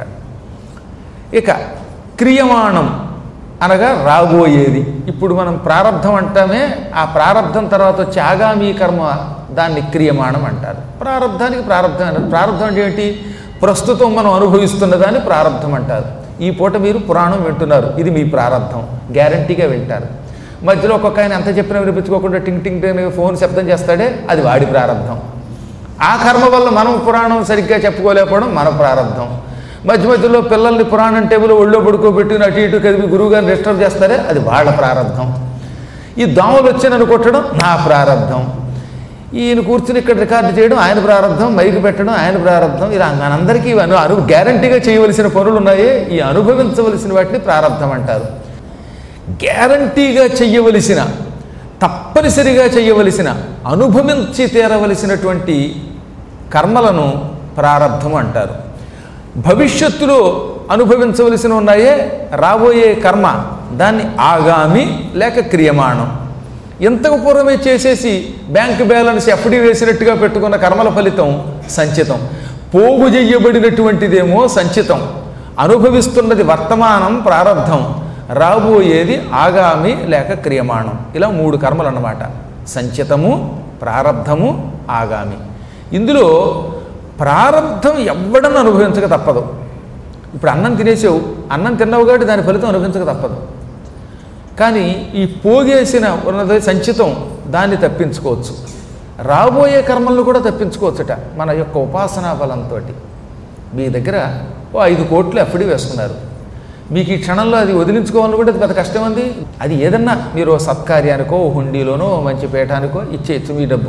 ఇక క్రియమాణం అనగా రాబోయేది ఇప్పుడు మనం ప్రారంధం అంటామే ఆ ప్రారంధం తర్వాత వచ్చే ఆగామీ కర్మ దాన్ని క్రియమాణం అంటారు ప్రారంధానికి ప్రారంధం అన్నారు ప్రారంధం అంటే ఏంటి ప్రస్తుతం మనం అనుభవిస్తున్న దాన్ని ప్రారంధం అంటారు ఈ పూట మీరు పురాణం వింటున్నారు ఇది మీ ప్రారంధం గ్యారంటీగా వింటారు మధ్యలో ఒక్కొక్క ఆయన ఎంత చెప్పినా వినిపించుకోకుండా టింగ్ టింగ్ టింగ్ అని ఫోన్ శబ్దం చేస్తాడే అది వాడి ప్రారంధం ఆ కర్మ వల్ల మనం పురాణం సరిగ్గా చెప్పుకోలేకపోవడం మన ప్రారంధం మధ్య మధ్యలో పిల్లల్ని పురాణం టేబుల్ ఒళ్ళో పడుకోబెట్టి అటు ఇటు కదిపి గురువు గారిని డిస్టర్బ్ చేస్తారే అది వాళ్ళ ప్రారంధం ఈ దోమలు వచ్చి నన్ను కొట్టడం నా ప్రారంధం ఈయన కూర్చుని ఇక్కడ రికార్డు చేయడం ఆయన ప్రారంధం మైకు పెట్టడం ఆయన ప్రారంధం ఇలా మనందరికీ ఇవన్నీ అను గ్యారంటీగా చేయవలసిన పనులు ఉన్నాయి ఈ అనుభవించవలసిన వాటిని ప్రారంధం అంటారు గ్యారంటీగా చెయ్యవలసిన తప్పనిసరిగా చెయ్యవలసిన అనుభవించి తీరవలసినటువంటి కర్మలను ప్రారంధం అంటారు భవిష్యత్తులో అనుభవించవలసిన ఉన్నాయే రాబోయే కర్మ దాన్ని ఆగామి లేక క్రియమాణం ఇంతకు పూర్వమే చేసేసి బ్యాంక్ బ్యాలెన్స్ ఎఫ్డి వేసినట్టుగా పెట్టుకున్న కర్మల ఫలితం సంచితం పోగు చెయ్యబడినటువంటిదేమో సంచితం అనుభవిస్తున్నది వర్తమానం ప్రారంధం రాబోయేది ఆగామి లేక క్రియమాణం ఇలా మూడు కర్మలు అన్నమాట సంచితము ప్రారంధము ఆగామి ఇందులో ప్రారంధం ఎవ్వడని అనుభవించక తప్పదు ఇప్పుడు అన్నం తినేసావు అన్నం తిన్నావు కాబట్టి దాని ఫలితం అనుభవించక తప్పదు కానీ ఈ పోగేసిన ఉన్నది సంచితం దాన్ని తప్పించుకోవచ్చు రాబోయే కర్మలను కూడా తప్పించుకోవచ్చుట మన యొక్క ఉపాసనా బలంతో మీ దగ్గర ఓ ఐదు కోట్లు ఎఫ్డి వేసుకున్నారు మీకు ఈ క్షణంలో అది వదిలించుకోవాలని కూడా అది పెద్ద కష్టం ఉంది అది ఏదన్నా మీరు ఓ సత్కార్యానికో ఓ హుండీలోనో ఓ మంచి పీఠానికో ఇచ్చేయచ్చు మీ డబ్బు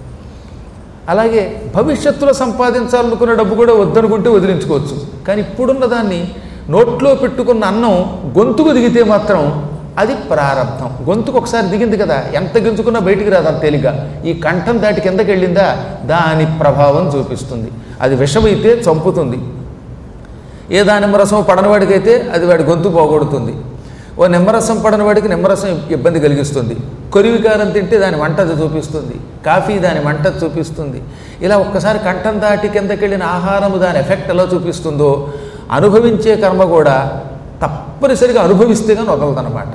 అలాగే భవిష్యత్తులో సంపాదించాలనుకున్న డబ్బు కూడా వద్దనుకుంటే వదిలించుకోవచ్చు కానీ ఇప్పుడున్న దాన్ని నోట్లో పెట్టుకున్న అన్నం గొంతుకు దిగితే మాత్రం అది ప్రారంభం గొంతుకు ఒకసారి దిగింది కదా ఎంత గింజుకున్నా బయటికి రాదు అంత తేలిక ఈ కంఠం దాటి కిందకి వెళ్ళిందా దాని ప్రభావం చూపిస్తుంది అది విషమైతే చంపుతుంది ఏ దానిమ్మ రసం పడనవాడికైతే అది వాడి గొంతు పోగొడుతుంది ఓ నిమ్మరసం పడనవాడికి నిమ్మరసం ఇబ్బంది కలిగిస్తుంది కొరివికారం తింటే దాని వంట అది చూపిస్తుంది కాఫీ దాని వంట చూపిస్తుంది ఇలా ఒక్కసారి కంఠం దాటి కిందకెళ్ళిన ఆహారము దాని ఎఫెక్ట్ ఎలా చూపిస్తుందో అనుభవించే కర్మ కూడా తప్పనిసరిగా అనుభవిస్తే కానీ వదలదనమాట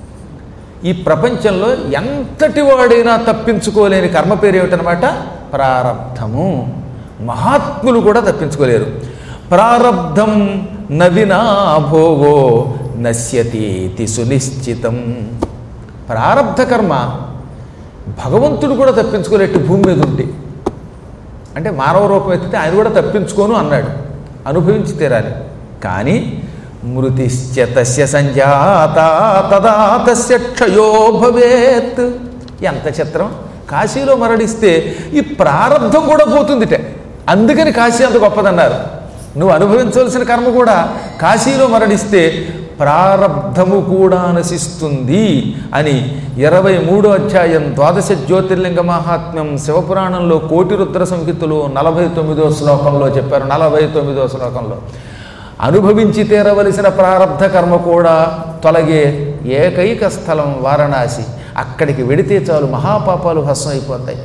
ఈ ప్రపంచంలో ఎంతటి వాడైనా తప్పించుకోలేని కర్మ పేరు ఏమిటనమాట ప్రారబ్ధము మహాత్ములు కూడా తప్పించుకోలేరు ప్రారబ్ధం నవినా భోగో నశ్యతీతి సునిశ్చితం ప్రారబ్ధ కర్మ భగవంతుడు కూడా తప్పించుకోలేట్టు భూమి మీద ఉంటే అంటే మానవ రూపం ఎత్తితే ఆయన కూడా తప్పించుకోను అన్నాడు అనుభవించి తీరాలి కానీ మృతిశ్చ తస్య సంజాత తదా తస్య క్షయో భవేత్ ఎంత చిత్రం కాశీలో మరణిస్తే ఈ ప్రారంధం కూడా పోతుందిట అందుకని కాశీ అంత గొప్పదన్నారు నువ్వు అనుభవించవలసిన కర్మ కూడా కాశీలో మరణిస్తే ప్రారబ్ధము కూడా నశిస్తుంది అని ఇరవై మూడో అధ్యాయం ద్వాదశ జ్యోతిర్లింగ మహాత్మ్యం శివపురాణంలో కోటి రుద్ర సంహితలో నలభై తొమ్మిదో శ్లోకంలో చెప్పారు నలభై తొమ్మిదో శ్లోకంలో అనుభవించి తీరవలసిన ప్రారబ్ధ కర్మ కూడా తొలగే ఏకైక స్థలం వారణాసి అక్కడికి వెడితే చాలు మహాపాపాలు భస్మం అయిపోతాయి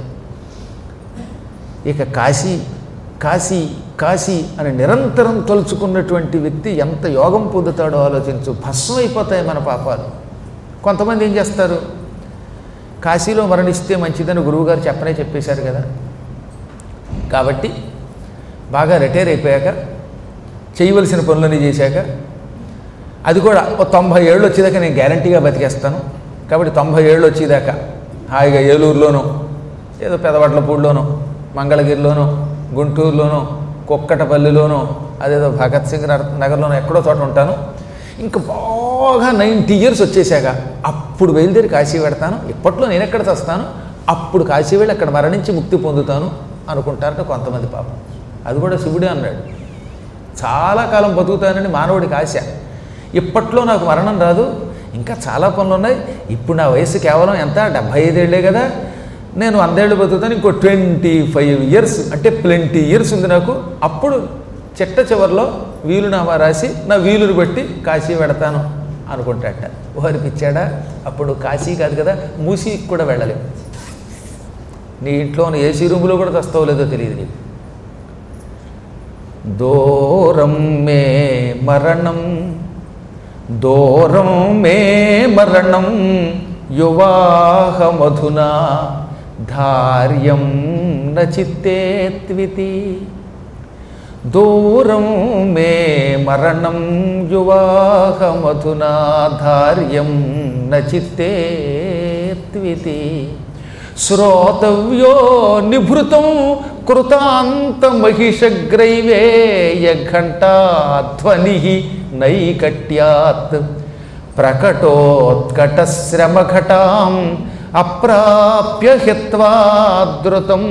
ఇక కాశీ కాశీ కాశీ అని నిరంతరం తలుచుకున్నటువంటి వ్యక్తి ఎంత యోగం పొందుతాడో ఆలోచించు భస్మం అయిపోతాయి మన పాపాలు కొంతమంది ఏం చేస్తారు కాశీలో మరణిస్తే మంచిదని గురువుగారు చెప్పనే చెప్పేశారు కదా కాబట్టి బాగా రిటైర్ అయిపోయాక చేయవలసిన పనులన్నీ చేశాక అది కూడా ఓ తొంభై ఏళ్ళు వచ్చేదాకా నేను గ్యారంటీగా బతికేస్తాను కాబట్టి తొంభై ఏళ్ళు వచ్చేదాకా హాయిగా ఏలూరులోనో ఏదో పెదవట్లపూడిలోనో మంగళగిరిలోనో గుంటూరులోనో కుక్కటపల్లిలోనో అదేదో భగత్ సింగ్ నగర్ నగర్లోనో ఎక్కడో చోట ఉంటాను ఇంకా బాగా నైంటీ ఇయర్స్ వచ్చేసాక అప్పుడు బయలుదేరి కాశీ పెడతాను ఇప్పట్లో నేను ఎక్కడ చస్తాను అప్పుడు కాశీ వెళ్ళి అక్కడ మరణించి ముక్తి పొందుతాను అనుకుంటారట కొంతమంది పాపం అది కూడా శివుడే అన్నాడు చాలా కాలం బతుకుతానని మానవుడికి ఆశ ఇప్పట్లో నాకు మరణం రాదు ఇంకా చాలా పనులు ఉన్నాయి ఇప్పుడు నా వయసు కేవలం ఎంత డెబ్భై ఐదేళ్లే కదా నేను వందేళ్ళు బతుకుతాను ఇంకో ట్వంటీ ఫైవ్ ఇయర్స్ అంటే ప్లెంటీ ఇయర్స్ ఉంది నాకు అప్పుడు చిట్ట చివరిలో వీలునామా రాసి నా వీలుని బట్టి కాశీ పెడతాను అనుకుంటాట వారికి ఇచ్చాడా అప్పుడు కాశీ కాదు కదా మూసీకి కూడా వెళ్ళలేము నీ ఇంట్లో ఉన్న ఏసీ రూములో కూడా చస్తావు లేదో తెలియదు నీకు దూరం మే మరణం దూరం మే మరణం యువాహమధునా ధార్యం నచిత్తే త్వితి దూరం మే మరణం యువాహమధునా ధార్యం నచిత్తే త్వితి శ్రోతవ్యో నిభృతం కృతాంతమహిషగ్రైవేయ ఘంటాధ్వని నైకట్యాత్ ప్రకటోత్కటశ్రమఘటాం అప్రాప్య హిత్వాదృతం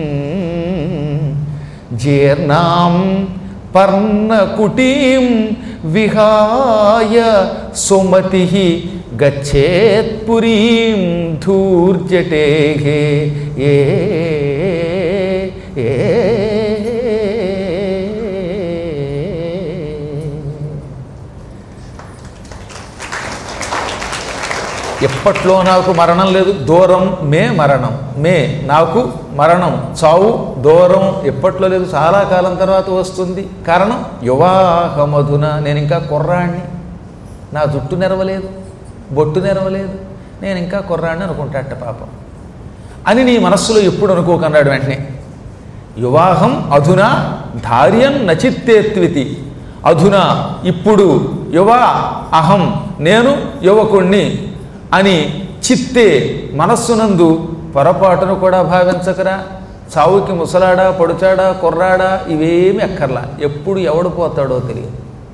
జీర్ణాం పర్ణకుటీం విహాయ సుమతి గచ్చేత్పురీం ధూర్జటే ఏ ఏ ఎప్పట్లో నాకు మరణం లేదు దూరం మే మరణం మే నాకు మరణం చావు దూరం ఎప్పట్లో లేదు చాలా కాలం తర్వాత వస్తుంది కారణం యువాహమధున నేను ఇంకా కుర్రాణ్ణి నా జుట్టు నెరవలేదు బొట్టు నెరవలేదు నేను ఇంకా కుర్రాణ్ణి అనుకుంటాట పాపం అని నీ మనస్సులో ఎప్పుడు అనుకోకన్నాడు వెంటనే యువాహం అధునా ధార్యం నచిత్తేత్వితి అధునా ఇప్పుడు యువ అహం నేను యువకుణ్ణి అని చిత్తే మనస్సునందు పొరపాటును కూడా భావించకరా చావుకి ముసలాడా పడుచాడా కుర్రాడా ఇవేమి అక్కర్లా ఎప్పుడు ఎవడు పోతాడో తెలియదు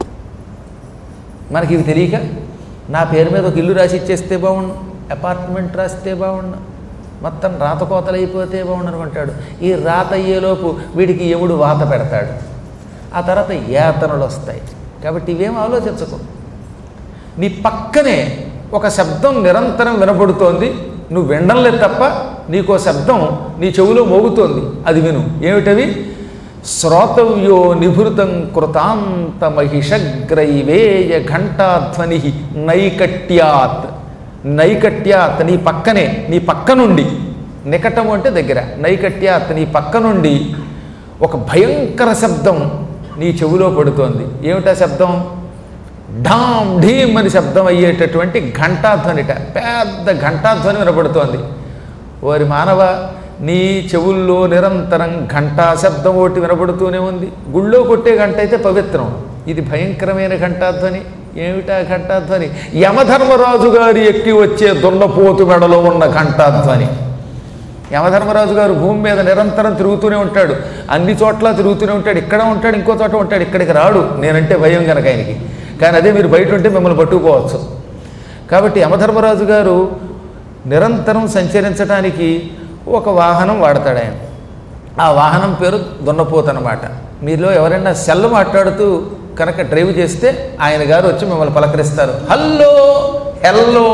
మనకి ఇవి తెలియక నా పేరు మీద ఒక ఇల్లు రాసి ఇచ్చేస్తే బాగుండు అపార్ట్మెంట్ రాస్తే బాగుండు మొత్తం రాత కోతలు అయిపోతే బాగుండు అనుకుంటాడు ఈ రాత అయ్యేలోపు వీడికి ఎముడు వాత పెడతాడు ఆ తర్వాత యాతనలు వస్తాయి కాబట్టి ఇవేం ఆలోచించకు నీ పక్కనే ఒక శబ్దం నిరంతరం వినపడుతోంది నువ్వు వినడంలేదు తప్ప నీకో శబ్దం నీ చెవిలో మోగుతోంది అది విను ఏమిటవి శ్రోతవ్యో నిభృతం కృతాంత మహిషగ్రైవేయ ఘంటాధ్వని నైకట్యాత్ నైకట్యాత్ నీ పక్కనే నీ పక్క నుండి నికటము అంటే దగ్గర నైకట్యాత్ నీ పక్క నుండి ఒక భయంకర శబ్దం నీ చెవిలో పడుతోంది ఏమిటా శబ్దం ఢామ్ ఢీమ్ అని శబ్దం అయ్యేటటువంటి ఘంటాధ్వనిట పెద్ద ఘంటాధ్వని వినపడుతోంది ఓరి మానవ నీ చెవుల్లో నిరంతరం ఘంటా శబ్దం ఒకటి వినపడుతూనే ఉంది గుళ్ళో కొట్టే గంట అయితే పవిత్రం ఇది భయంకరమైన ఘంటాధ్వని ఏమిటా ఘంటాధ్వని యమధర్మరాజు గారి ఎక్కి వచ్చే దున్నపోతు మెడలో ఉన్న ఘంటాధ్వని యమధర్మరాజు గారు భూమి మీద నిరంతరం తిరుగుతూనే ఉంటాడు అన్ని చోట్ల తిరుగుతూనే ఉంటాడు ఇక్కడ ఉంటాడు ఇంకో చోట ఉంటాడు ఇక్కడికి రాడు నేనంటే భయం కనుక ఆయనకి కానీ అదే మీరు బయట ఉంటే మిమ్మల్ని పట్టుకుపోవచ్చు కాబట్టి యమధర్మరాజు గారు నిరంతరం సంచరించడానికి ఒక వాహనం వాడతాడు ఆయన ఆ వాహనం పేరు దున్నపోతు అనమాట మీలో ఎవరైనా సెల్ మాట్లాడుతూ కనుక డ్రైవ్ చేస్తే ఆయన గారు వచ్చి మిమ్మల్ని పలకరిస్తారు హల్లో హెల్లో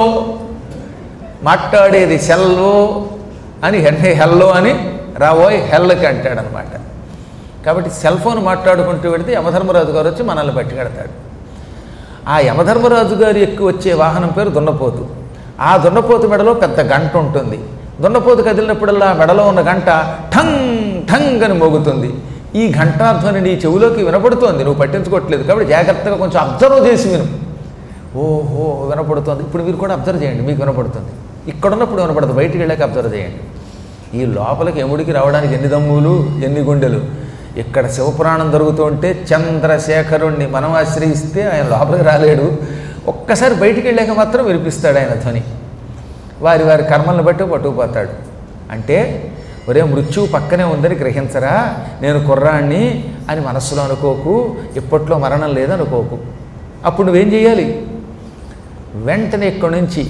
మాట్లాడేది సెల్లో అని హెన్నే హెల్లో అని రాబోయ్ హెల్లకి అంటాడనమాట కాబట్టి సెల్ ఫోన్ మాట్లాడుకుంటూ పెడితే యమధర్మరాజు గారు వచ్చి మనల్ని పట్టుకెడతాడు ఆ యమధర్మరాజు గారు ఎక్కువ వచ్చే వాహనం పేరు దున్నపోతు ఆ దున్నపోతు మెడలో పెద్ద గంట ఉంటుంది దున్నపోతు కదిలినప్పుడల్లా ఆ మెడలో ఉన్న గంట ఠంగ్ ఠంగ్ అని మోగుతుంది ఈ ఘంటాధ్వని నీ చెవిలోకి వినపడుతోంది నువ్వు పట్టించుకోవట్లేదు కాబట్టి జాగ్రత్తగా కొంచెం అబ్జర్వ్ చేసి విను ఓహో వినపడుతోంది ఇప్పుడు మీరు కూడా అబ్జర్వ్ చేయండి మీకు వినపడుతుంది ఇక్కడున్నప్పుడు వినపడదు బయటికి వెళ్ళాక అబ్జర్వ్ చేయండి ఈ లోపలికి ఎముడికి రావడానికి ఎన్ని దమ్ములు ఎన్ని గుండెలు ఇక్కడ శివపురాణం జరుగుతూ ఉంటే చంద్రశేఖరుణ్ణి మనం ఆశ్రయిస్తే ఆయన లోపలికి రాలేడు ఒక్కసారి బయటికి వెళ్ళాక మాత్రం వినిపిస్తాడు ఆయన ధ్వని వారి వారి కర్మలను బట్టి పట్టుకుపోతాడు అంటే ఒరే మృత్యువు పక్కనే ఉందని గ్రహించరా నేను కుర్రాణ్ణి అని మనస్సులో అనుకోకు ఇప్పట్లో మరణం లేదనుకోకు అప్పుడు నువ్వేం చేయాలి వెంటనే ఇక్కడి నుంచి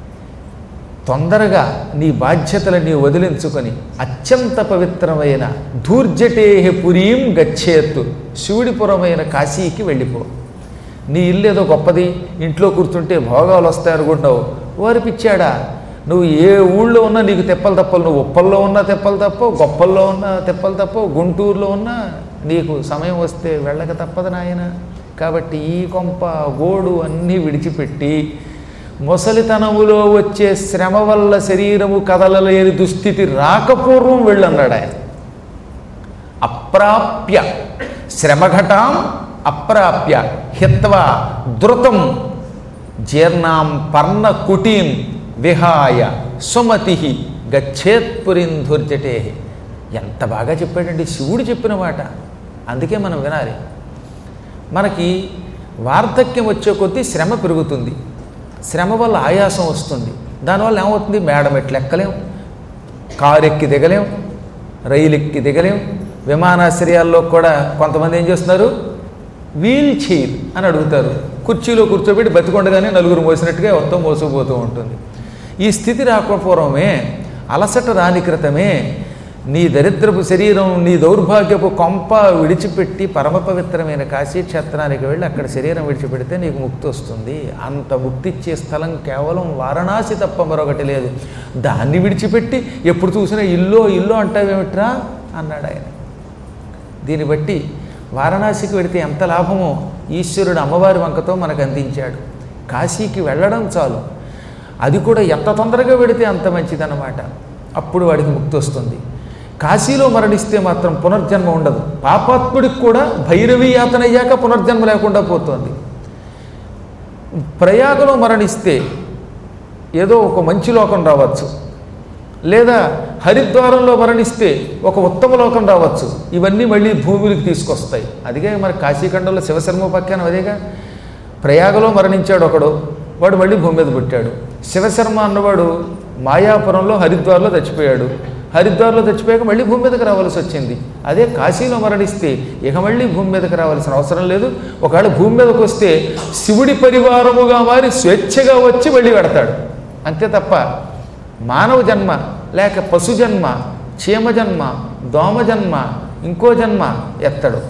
తొందరగా నీ బాధ్యతలని వదిలించుకొని అత్యంత పవిత్రమైన ధూర్జటేహి పురీం గచ్చేత్తు శివుడిపురమైన కాశీకి వెళ్ళిపో నీ ఇల్లు ఏదో గొప్పది ఇంట్లో కూర్చుంటే భోగాలు వస్తాయనుకుంటున్నావు వారి పిచ్చాడా నువ్వు ఏ ఊళ్ళో ఉన్నా నీకు తెప్పలు తప్పలు నువ్వు ఉప్పల్లో ఉన్నా తెప్పలు తప్ప గొప్పల్లో ఉన్నా తెప్పలు తప్ప గుంటూరులో ఉన్నా నీకు సమయం వస్తే వెళ్ళక తప్పదు నాయన కాబట్టి ఈ కొంప గోడు అన్నీ విడిచిపెట్టి ముసలితనములో వచ్చే శ్రమ వల్ల శరీరము కదలలేని దుస్థితి రాకపూర్వం వెళ్ళన్నాడు ఆయన అప్రాప్య శ్రమఘటాం అప్రాప్య హిత్వా ధృతం జీర్ణాం పర్ణ కుటీం విహాయ సుమతి గచ్చేత్పురిం ధుర్జటే ఎంత బాగా చెప్పాడండి శివుడు చెప్పిన మాట అందుకే మనం వినాలి మనకి వార్ధక్యం వచ్చే కొద్దీ శ్రమ పెరుగుతుంది శ్రమ వల్ల ఆయాసం వస్తుంది దానివల్ల ఏమవుతుంది మేడం ఎట్లు ఎక్కలేం కారు ఎక్కి దిగలేం రైలు ఎక్కి దిగలేం విమానాశ్రయాల్లో కూడా కొంతమంది ఏం చేస్తున్నారు వీల్ చైర్ అని అడుగుతారు కుర్చీలో కూర్చోబెట్టి బతికొండగానే నలుగురు మోసినట్టుగా మొత్తం మోసుకుపోతూ ఉంటుంది ఈ స్థితి రాకపోవడమే అలసట రాని క్రితమే నీ దరిద్రపు శరీరం నీ దౌర్భాగ్యపు కొంప విడిచిపెట్టి పరమ పవిత్రమైన కాశీ క్షేత్రానికి వెళ్ళి అక్కడ శరీరం విడిచిపెడితే నీకు ముక్తి వస్తుంది అంత ముక్తి ఇచ్చే స్థలం కేవలం వారణాసి తప్ప మరొకటి లేదు దాన్ని విడిచిపెట్టి ఎప్పుడు చూసినా ఇల్లు ఇల్లు అంటావేమిట్రా అన్నాడు ఆయన దీన్ని బట్టి వారణాసికి వెడితే ఎంత లాభమో ఈశ్వరుడు అమ్మవారి వంకతో మనకు అందించాడు కాశీకి వెళ్ళడం చాలు అది కూడా ఎంత తొందరగా వెడితే అంత మంచిదన్నమాట అప్పుడు వాడికి ముక్తి వస్తుంది కాశీలో మరణిస్తే మాత్రం పునర్జన్మ ఉండదు పాపాత్ముడికి కూడా భైరవీ యాతన అయ్యాక పునర్జన్మ లేకుండా పోతుంది ప్రయాగలో మరణిస్తే ఏదో ఒక మంచి లోకం రావచ్చు లేదా హరిద్వారంలో మరణిస్తే ఒక ఉత్తమ లోకం రావచ్చు ఇవన్నీ మళ్ళీ భూమికి తీసుకొస్తాయి అదిగే మరి కాశీఖండంలో శివశర్మోపాఖ్యానం అదేగా ప్రయాగలో మరణించాడు ఒకడు వాడు మళ్ళీ భూమి మీద పుట్టాడు శివశర్మ అన్నవాడు మాయాపురంలో హరిద్వార్లో చచ్చిపోయాడు హరిద్వార్లో చచ్చిపోయాక మళ్ళీ భూమి మీదకి రావాల్సి వచ్చింది అదే కాశీలో మరణిస్తే ఇక మళ్ళీ భూమి మీదకి రావాల్సిన అవసరం లేదు ఒకవేళ భూమి మీదకి వస్తే శివుడి పరివారముగా మారి స్వేచ్ఛగా వచ్చి మళ్ళీ పెడతాడు అంతే తప్ప మానవ జన్మ లేక పశు జన్మ చీమ జన్మ దోమ జన్మ ఇంకో జన్మ ఎత్తడు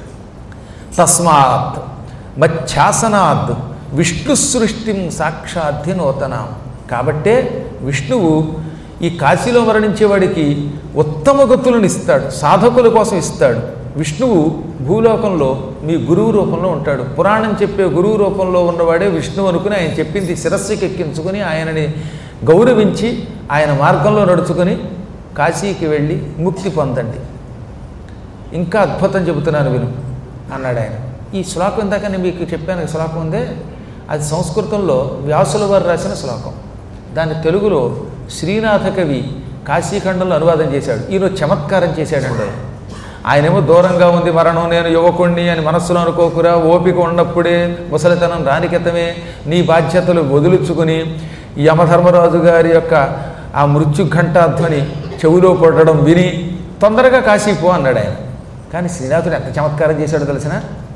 తస్మాత్ మధ్యాసనాద్ విష్ణు సృష్టిం సాక్షాద్ధి నూతనాం కాబట్టే విష్ణువు ఈ కాశీలో మరణించేవాడికి ఉత్తమ గతులను ఇస్తాడు సాధకుల కోసం ఇస్తాడు విష్ణువు భూలోకంలో మీ గురువు రూపంలో ఉంటాడు పురాణం చెప్పే గురువు రూపంలో ఉన్నవాడే విష్ణువు అనుకుని ఆయన చెప్పింది శిరస్సుకి ఎక్కించుకొని ఆయనని గౌరవించి ఆయన మార్గంలో నడుచుకొని కాశీకి వెళ్ళి ముక్తి పొందండి ఇంకా అద్భుతం చెబుతున్నాను విను అన్నాడు ఆయన ఈ శ్లోకం ఇందాక నేను మీకు చెప్పాను ఈ శ్లోకం ఉందే అది సంస్కృతంలో వ్యాసుల వారు రాసిన శ్లోకం దాన్ని తెలుగులో శ్రీనాథ కవి కాశీఖండంలో అనువాదం చేశాడు ఈయన చమత్కారం చేశాడండి ఆయన. ఆయనేమో దూరంగా ఉంది మరణం నేను యువకుణ్ణి అని మనస్సులో అనుకోకురా ఓపిక ఉన్నప్పుడే ముసలితనం రానికెత్తమే నీ బాధ్యతలు వదులుచుకుని యమధర్మరాజు గారి యొక్క ఆ మృత్యుఘంటాధ్వని చెవులో కొట్టడం విని తొందరగా కాశీ పో అన్నాడు ఆయన కానీ శ్రీనాథుడు ఎంత చమత్కారం చేశాడో తెలిసిన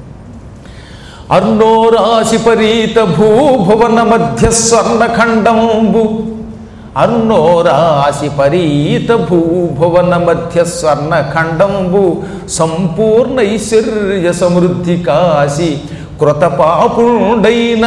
అర్ణోరాశి పరీత భూభువన మధ్య స్వర్ణఖండంబు అర్ణోరాశి పరీత భూభువన మధ్య స్వర్ణఖండంబు సంపూర్ణ ఐశ్వర్య సమృద్ధి కాశి కృతపాపుండైన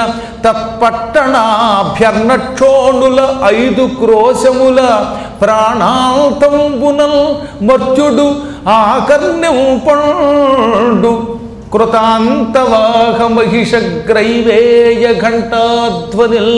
తత్పట్టణాభ్యర్ణక్షోణుల ఐదు క్రోశముల ప్రాణాంతంబునల్ మర్త్యుడు ఆకర్ణ్యం పండు కృతాంతవాహ మహిషగ్రైవేయ ఘంటాధ్వనిల్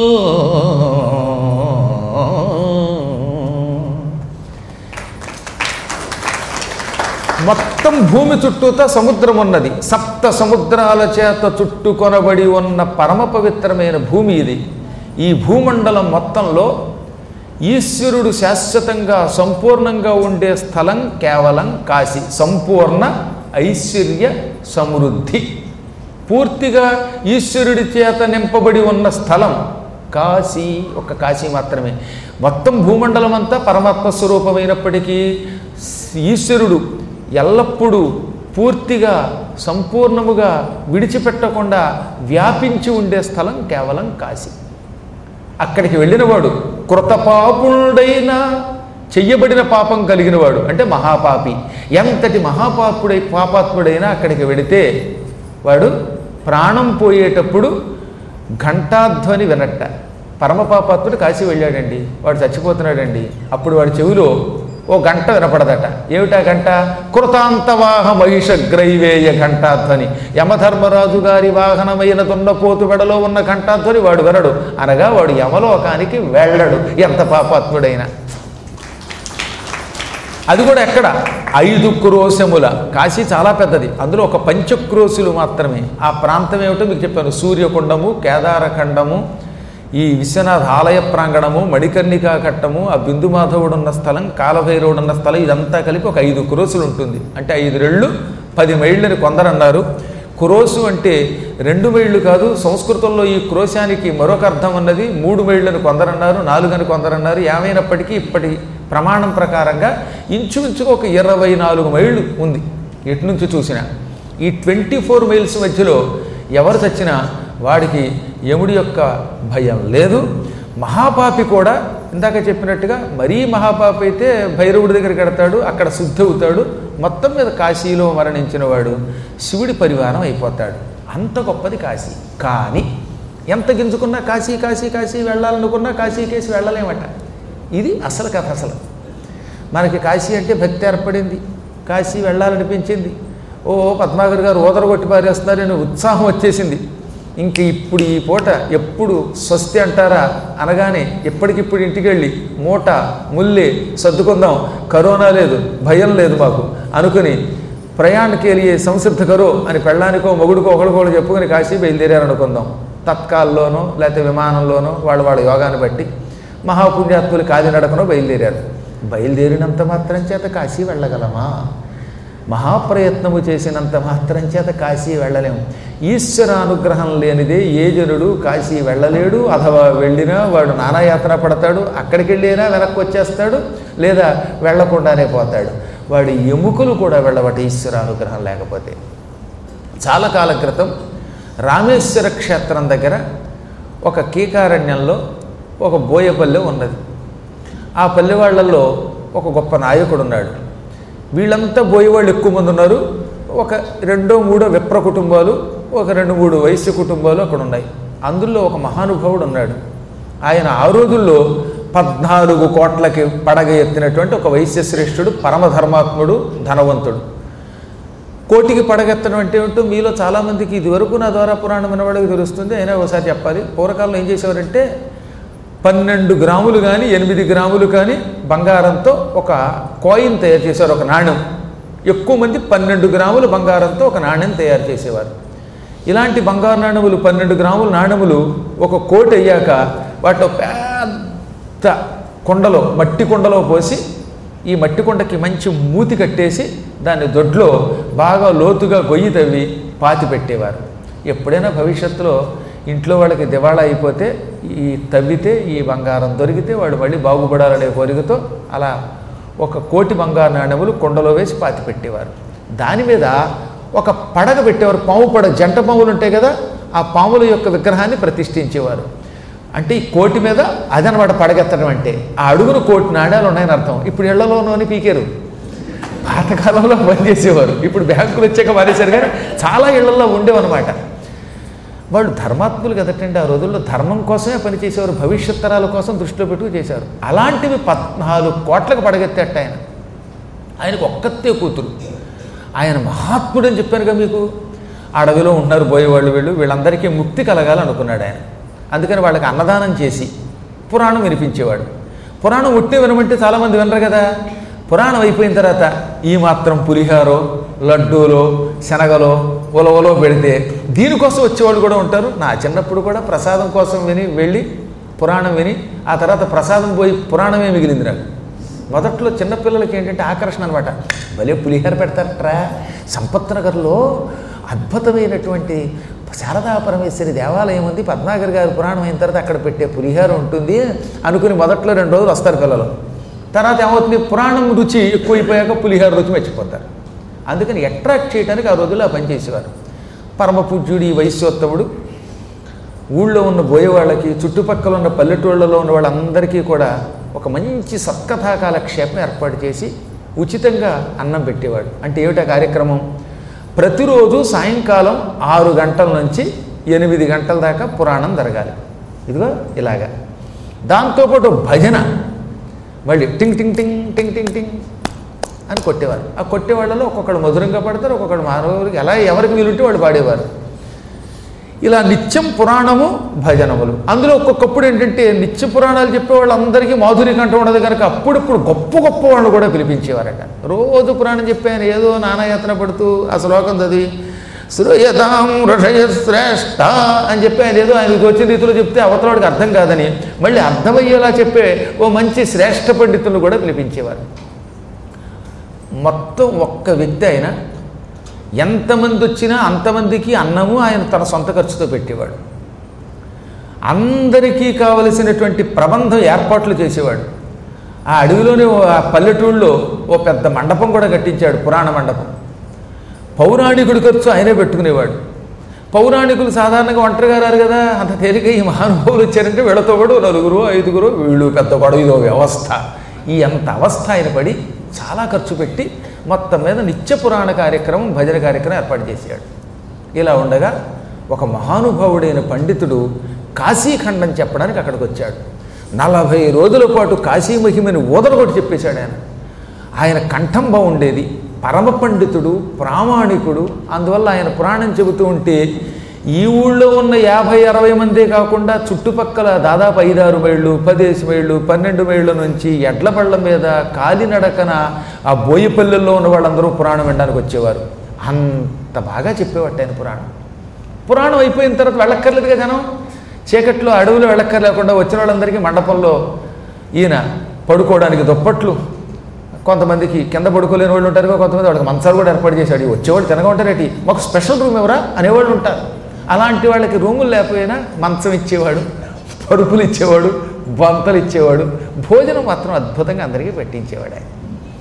మొత్తం భూమి చుట్టూతా సముద్రం ఉన్నది సప్త సముద్రాల చేత చుట్టుకొనబడి ఉన్న పరమ పవిత్రమైన భూమి ఇది ఈ భూమండలం మొత్తంలో ఈశ్వరుడు శాశ్వతంగా సంపూర్ణంగా ఉండే స్థలం కేవలం కాశీ సంపూర్ణ ఐశ్వర్య సమృద్ధి పూర్తిగా ఈశ్వరుడి చేత నింపబడి ఉన్న స్థలం కాశీ ఒక కాశీ మాత్రమే మొత్తం భూమండలం అంతా పరమాత్మ స్వరూపమైనప్పటికీ ఈశ్వరుడు ఎల్లప్పుడూ పూర్తిగా సంపూర్ణముగా విడిచిపెట్టకుండా వ్యాపించి ఉండే స్థలం కేవలం కాశీ అక్కడికి వెళ్ళినవాడు కృతపాపుడైన చెయ్యబడిన పాపం కలిగినవాడు అంటే మహాపాపి ఎంతటి మహాపాపుడై పాపాత్ముడైనా అక్కడికి వెడితే వాడు ప్రాణం పోయేటప్పుడు ఘంటాధ్వని వినట్ట పరమపాపాత్ముడు కాశీ వెళ్ళాడండి వాడు చచ్చిపోతున్నాడండి అప్పుడు వాడి చెవిలో ఓ గంట వినపడదట ఏమిటా గంట కృతాంతవాహ మహిష గ్రైవేయ ఘంటాధ్వని యమధర్మరాజు గారి వాహనమైన దున్నపోతు వెడలో ఉన్న ఘంటాధ్వని వాడు వినడు అనగా వాడు యమలోకానికి వెళ్ళడు ఎంత పాపాత్ముడైనా అది కూడా ఎక్కడ ఐదు క్రోశముల కాశీ చాలా పెద్దది అందులో ఒక పంచక్రోశులు మాత్రమే ఆ ప్రాంతం ఏమిటో మీకు చెప్పాను సూర్యకుండము కేదారఖండము ఈ విశ్వనాథ ఆలయ ప్రాంగణము మణికర్ణికా కట్టము ఆ బిందు మాధవుడు ఉన్న స్థలం కాలభైరవుడు ఉన్న స్థలం ఇదంతా కలిపి ఒక ఐదు క్రోసులు ఉంటుంది అంటే ఐదు రెళ్ళు పది మైళ్ళని కొందరన్నారు క్రోసు అంటే రెండు మైళ్ళు కాదు సంస్కృతంలో ఈ క్రోశానికి మరొక అర్థం అన్నది మూడు మైళ్ళని కొందరన్నారు నాలుగని కొందరన్నారు ఏమైనప్పటికీ ఇప్పటి ప్రమాణం ప్రకారంగా ఇంచుమించుగా ఒక ఇరవై నాలుగు మైళ్ళు ఉంది ఎటు నుంచి చూసినా ఈ ట్వంటీ ఫోర్ మైల్స్ మధ్యలో ఎవరు చచ్చినా వాడికి యముడి యొక్క భయం లేదు మహాపాపి కూడా ఇందాక చెప్పినట్టుగా మరీ మహాపాపి అయితే భైరవుడి దగ్గరికి వెడతాడు అక్కడ శుద్ధి అవుతాడు మొత్తం మీద కాశీలో మరణించిన వాడు శివుడి పరివారం అయిపోతాడు అంత గొప్పది కాశీ కానీ ఎంత గింజుకున్నా కాశీ కాశీ కాశీ వెళ్ళాలనుకున్నా కాశీ కేసి వెళ్ళలేమట ఇది అసలు కథ అసలు మనకి కాశీ అంటే భక్తి ఏర్పడింది కాశీ వెళ్ళాలనిపించింది ఓ పద్మాగర్ గారు ఓదర కొట్టి పారేస్తున్నారని ఉత్సాహం వచ్చేసింది ఇంక ఇప్పుడు ఈ పూట ఎప్పుడు స్వస్తి అంటారా అనగానే ఎప్పటికిప్పుడు ఇంటికి వెళ్ళి మూట ముల్లి సర్దుకుందాం కరోనా లేదు భయం లేదు మాకు అనుకుని ప్రయాణకి వెళ్ళి సంసిద్ధ కరో అని పెళ్ళానికో మొగుడికో ఒకరికొకరు చెప్పుకొని కాశీ బయలుదేరారు అనుకుందాం తత్కాల్లోనో లేకపోతే విమానంలోనో వాళ్ళ వాళ్ళ యోగాన్ని బట్టి మహాపుణ్యాత్ములు కాలినడకనో బయలుదేరారు బయలుదేరినంత మాత్రం చేత కాశీ వెళ్ళగలమా మహాప్రయత్నము చేసినంత మాత్రం చేత కాశీ వెళ్ళలేము ఈశ్వర అనుగ్రహం లేనిదే ఏ జనుడు కాశీ వెళ్ళలేడు అథవా వెళ్ళినా వాడు నానాయాత్ర పడతాడు అక్కడికి వెళ్ళినా వెనక్కి వచ్చేస్తాడు లేదా వెళ్లకుండానే పోతాడు వాడి ఎముకలు కూడా వెళ్ళవట ఈశ్వర అనుగ్రహం లేకపోతే చాలా కాలం క్రితం రామేశ్వర క్షేత్రం దగ్గర ఒక కీకారణ్యంలో ఒక బోయపల్లె ఉన్నది ఆ పల్లె వాళ్ళల్లో ఒక గొప్ప నాయకుడు ఉన్నాడు వీళ్ళంతా బోయేవాళ్ళు ఎక్కువ మంది ఉన్నారు ఒక రెండో మూడో విప్ర కుటుంబాలు ఒక రెండు మూడు వైశ్య కుటుంబాలు అక్కడ ఉన్నాయి అందులో ఒక మహానుభావుడు ఉన్నాడు ఆయన ఆ రోజుల్లో పద్నాలుగు కోట్లకి పడగ ఎత్తినటువంటి ఒక వైశ్య శ్రేష్ఠుడు పరమధర్మాత్ముడు ధనవంతుడు కోటికి పడగెత్తడం అంటే ఏమిటో మీలో చాలామందికి ఇదివరకు నా ద్వారా పురాణం వినవాడికి తెలుస్తుంది అయినా ఒకసారి చెప్పాలి పూర్వకాలంలో ఏం చేసేవారంటే పన్నెండు గ్రాములు కానీ ఎనిమిది గ్రాములు కానీ బంగారంతో ఒక కాయిన్ తయారు చేశారు ఒక నాణ్యం ఎక్కువ మంది పన్నెండు గ్రాములు బంగారంతో ఒక నాణ్యం తయారు చేసేవారు ఇలాంటి బంగారు నాణ్యములు పన్నెండు గ్రాముల నాణ్యములు ఒక కోటి అయ్యాక వాటిలో పెద్ద కొండలో మట్టి కొండలో పోసి ఈ మట్టి కొండకి మంచి మూతి కట్టేసి దాని దొడ్లో బాగా లోతుగా గొయ్యి తవ్వి పాతి పెట్టేవారు ఎప్పుడైనా భవిష్యత్తులో ఇంట్లో వాళ్ళకి దివాళా అయిపోతే ఈ తవ్వితే ఈ బంగారం దొరికితే వాడు మళ్ళీ బాగుపడాలనే కోరికతో అలా ఒక కోటి బంగారు నాణ్యములు కొండలో వేసి పాతి పెట్టేవారు దాని మీద ఒక పడగ పెట్టేవారు పాము పడగ జంట పాములు ఉంటాయి కదా ఆ పాముల యొక్క విగ్రహాన్ని ప్రతిష్ఠించేవారు అంటే ఈ కోటి మీద అదనమాట పడగెత్తడం అంటే ఆ అడుగున కోటి నాణ్యాలు ఉన్నాయని అర్థం ఇప్పుడు ఇళ్లలోనూ పీకారు పాతకాలంలో పనిచేసేవారు ఇప్పుడు బ్యాంకులు వచ్చాక మానేశారు కానీ చాలా ఇళ్లలో ఉండేవన్నమాట వాళ్ళు ధర్మాత్ములు కదటండి ఆ రోజుల్లో ధర్మం కోసమే పనిచేసేవారు భవిష్యత్ తరాల కోసం దృష్టిలో పెట్టుకు చేశారు అలాంటివి పద్నాలుగు కోట్లకు పడగెత్తేట ఆయన ఆయనకు ఒక్కతే కూతురు ఆయన మహాత్ముడు అని చెప్పానుగా మీకు అడవిలో ఉన్నారు పోయేవాళ్ళు వీళ్ళు వీళ్ళందరికీ ముక్తి కలగాలనుకున్నాడు ఆయన అందుకని వాళ్ళకి అన్నదానం చేసి పురాణం వినిపించేవాడు పురాణం ఉట్టే వినమంటే చాలామంది వినరు కదా పురాణం అయిపోయిన తర్వాత ఈ మాత్రం పులిహారో లడ్డూలో శనగలో ఉలవలో పెడితే దీనికోసం వచ్చేవాళ్ళు కూడా ఉంటారు నా చిన్నప్పుడు కూడా ప్రసాదం కోసం విని వెళ్ళి పురాణం విని ఆ తర్వాత ప్రసాదం పోయి పురాణమే మిగిలింది నాకు మొదట్లో చిన్నపిల్లలకి ఏంటంటే ఆకర్షణ అనమాట భలే పులిహార పెడతారట్రా సంపత్ నగర్లో అద్భుతమైనటువంటి శారదా పరమేశ్వరి దేవాలయం ఉంది పద్మాగర్ గారి పురాణం అయిన తర్వాత అక్కడ పెట్టే పులిహార ఉంటుంది అనుకుని మొదట్లో రెండు రోజులు వస్తారు పిల్లలు తర్వాత ఏమవుతుంది పురాణం రుచి ఎక్కువైపోయాక పులిహార రుచి మర్చిపోతారు అందుకని అట్రాక్ట్ చేయడానికి ఆ రోజుల్లో ఆ పని చేసేవారు పరమ పూజ్యుడు ఈ వైశ్యోత్తముడు ఊళ్ళో ఉన్న బోయేవాళ్ళకి చుట్టుపక్కల ఉన్న పల్లెటూళ్ళలో ఉన్న వాళ్ళందరికీ కూడా ఒక మంచి సత్కథా కాలక్షేపం ఏర్పాటు చేసి ఉచితంగా అన్నం పెట్టేవాడు అంటే ఏమిటా కార్యక్రమం ప్రతిరోజు సాయంకాలం ఆరు గంటల నుంచి ఎనిమిది గంటల దాకా పురాణం జరగాలి ఇదిగో ఇలాగా దాంతోపాటు భజన మళ్ళీ టింగ్ టింగ్ టింగ్ టింగ్ టింగ్ టింగ్ అని కొట్టేవారు ఆ కొట్టే వాళ్ళలో ఒక్కొక్కడు మధురంగా పాడతారు ఒక్కొక్కడు మానవుడికి ఎలా ఎవరికి వీలుంటే వాళ్ళు పాడేవారు ఇలా నిత్యం పురాణము భజనములు అందులో ఒక్కొక్కప్పుడు ఏంటంటే నిత్య పురాణాలు చెప్పే వాళ్ళందరికీ మాధురి కంఠం ఉండదు కనుక అప్పుడప్పుడు గొప్ప గొప్ప వాళ్ళు కూడా పిలిపించేవారట రోజు పురాణం చెప్పాను ఏదో నానాయాత్ర పడుతూ ఆ శ్లోకం చదివి శ్రూయతాం ఋషయ శ్రేష్ఠ అని చెప్పి ఆయన ఏదో ఆయనకు వచ్చిన రీతిలో చెప్తే అవతలవాడికి అర్థం కాదని మళ్ళీ అర్థమయ్యేలా చెప్పే ఓ మంచి శ్రేష్ఠ పండితులను కూడా పిలిపించేవారు మొత్తం ఒక్క వ్యక్తి ఆయన ఎంతమంది వచ్చినా అంతమందికి అన్నము ఆయన తన సొంత ఖర్చుతో పెట్టేవాడు అందరికీ కావలసినటువంటి ప్రబంధం ఏర్పాట్లు చేసేవాడు ఆ అడవిలోనే ఓ- ఆ పల్లెటూళ్ళలో ఓ పెద్ద మండపం కూడా కట్టించాడు పురాణ మండపం పౌరాణికుడి ఖర్చు ఆయనే పెట్టుకునేవాడు పౌరాణికులు సాధారణంగా ఒంటరిగా రారు కదా అంత తేలిక ఈ మహానుభావులు వచ్చారంటే వీళ్ళతో కూడా నలుగురు ఐదుగురు వీళ్ళు పెద్ద గొడవ ఇదో వ్యవస్థ ఈ అంత అవస్థ ఆయన పడి చాలా ఖర్చు పెట్టి మొత్తం మీద నిత్య పురాణ కార్యక్రమం భజన కార్యక్రమం ఏర్పాటు చేశాడు ఇలా ఉండగా ఒక మహానుభావుడైన పండితుడు కాశీఖండం చెప్పడానికి అక్కడికి వచ్చాడు నలభై రోజుల పాటు కాశీ మహిమని ఊదరగొట్టి చెప్పేశాడు ఆయన ఆయన కంఠం బాగుండేది పరమ పండితుడు ప్రామాణికుడు అందువల్ల ఆయన పురాణం చెబుతూ ఉంటే ఈ ఊళ్ళో ఉన్న యాభై అరవై మందే కాకుండా చుట్టుపక్కల దాదాపు ఐదారు మైళ్ళు పదేసి మైళ్ళు పన్నెండు మైళ్ళ నుంచి ఎడ్ల బళ్ళ మీద కాలినడకన ఆ బోయిపల్లెల్లో ఉన్న వాళ్ళందరూ పురాణం వినడానికి వచ్చేవారు అంత బాగా చెప్పేవాట ఆయన పురాణం పురాణం అయిపోయిన తర్వాత వెళ్ళక్కర్లేదుగా జనం చీకట్లో అడవులు వెళ్ళక్కర్లేకుండా వచ్చిన వాళ్ళందరికీ మండపంలో ఈయన పడుకోవడానికి దుప్పట్లు కొంతమందికి కింద పడుకోలేని వాళ్ళు ఉంటారు కొంతమంది వాళ్ళకి మంచాలు కూడా ఏర్పాటు చేశాడు ఈ వచ్చేవాళ్ళు తినగా ఉంటారేటి మాకు స్పెషల్ రూమ్ ఎవరా అనేవాళ్ళు ఉంటారు అలాంటి వాళ్ళకి రూములు లేకపోయినా మంచం ఇచ్చేవాడు పరుపులు ఇచ్చేవాడు బంతలు ఇచ్చేవాడు భోజనం మాత్రం అద్భుతంగా అందరికీ పెట్టించేవాడు ఆయన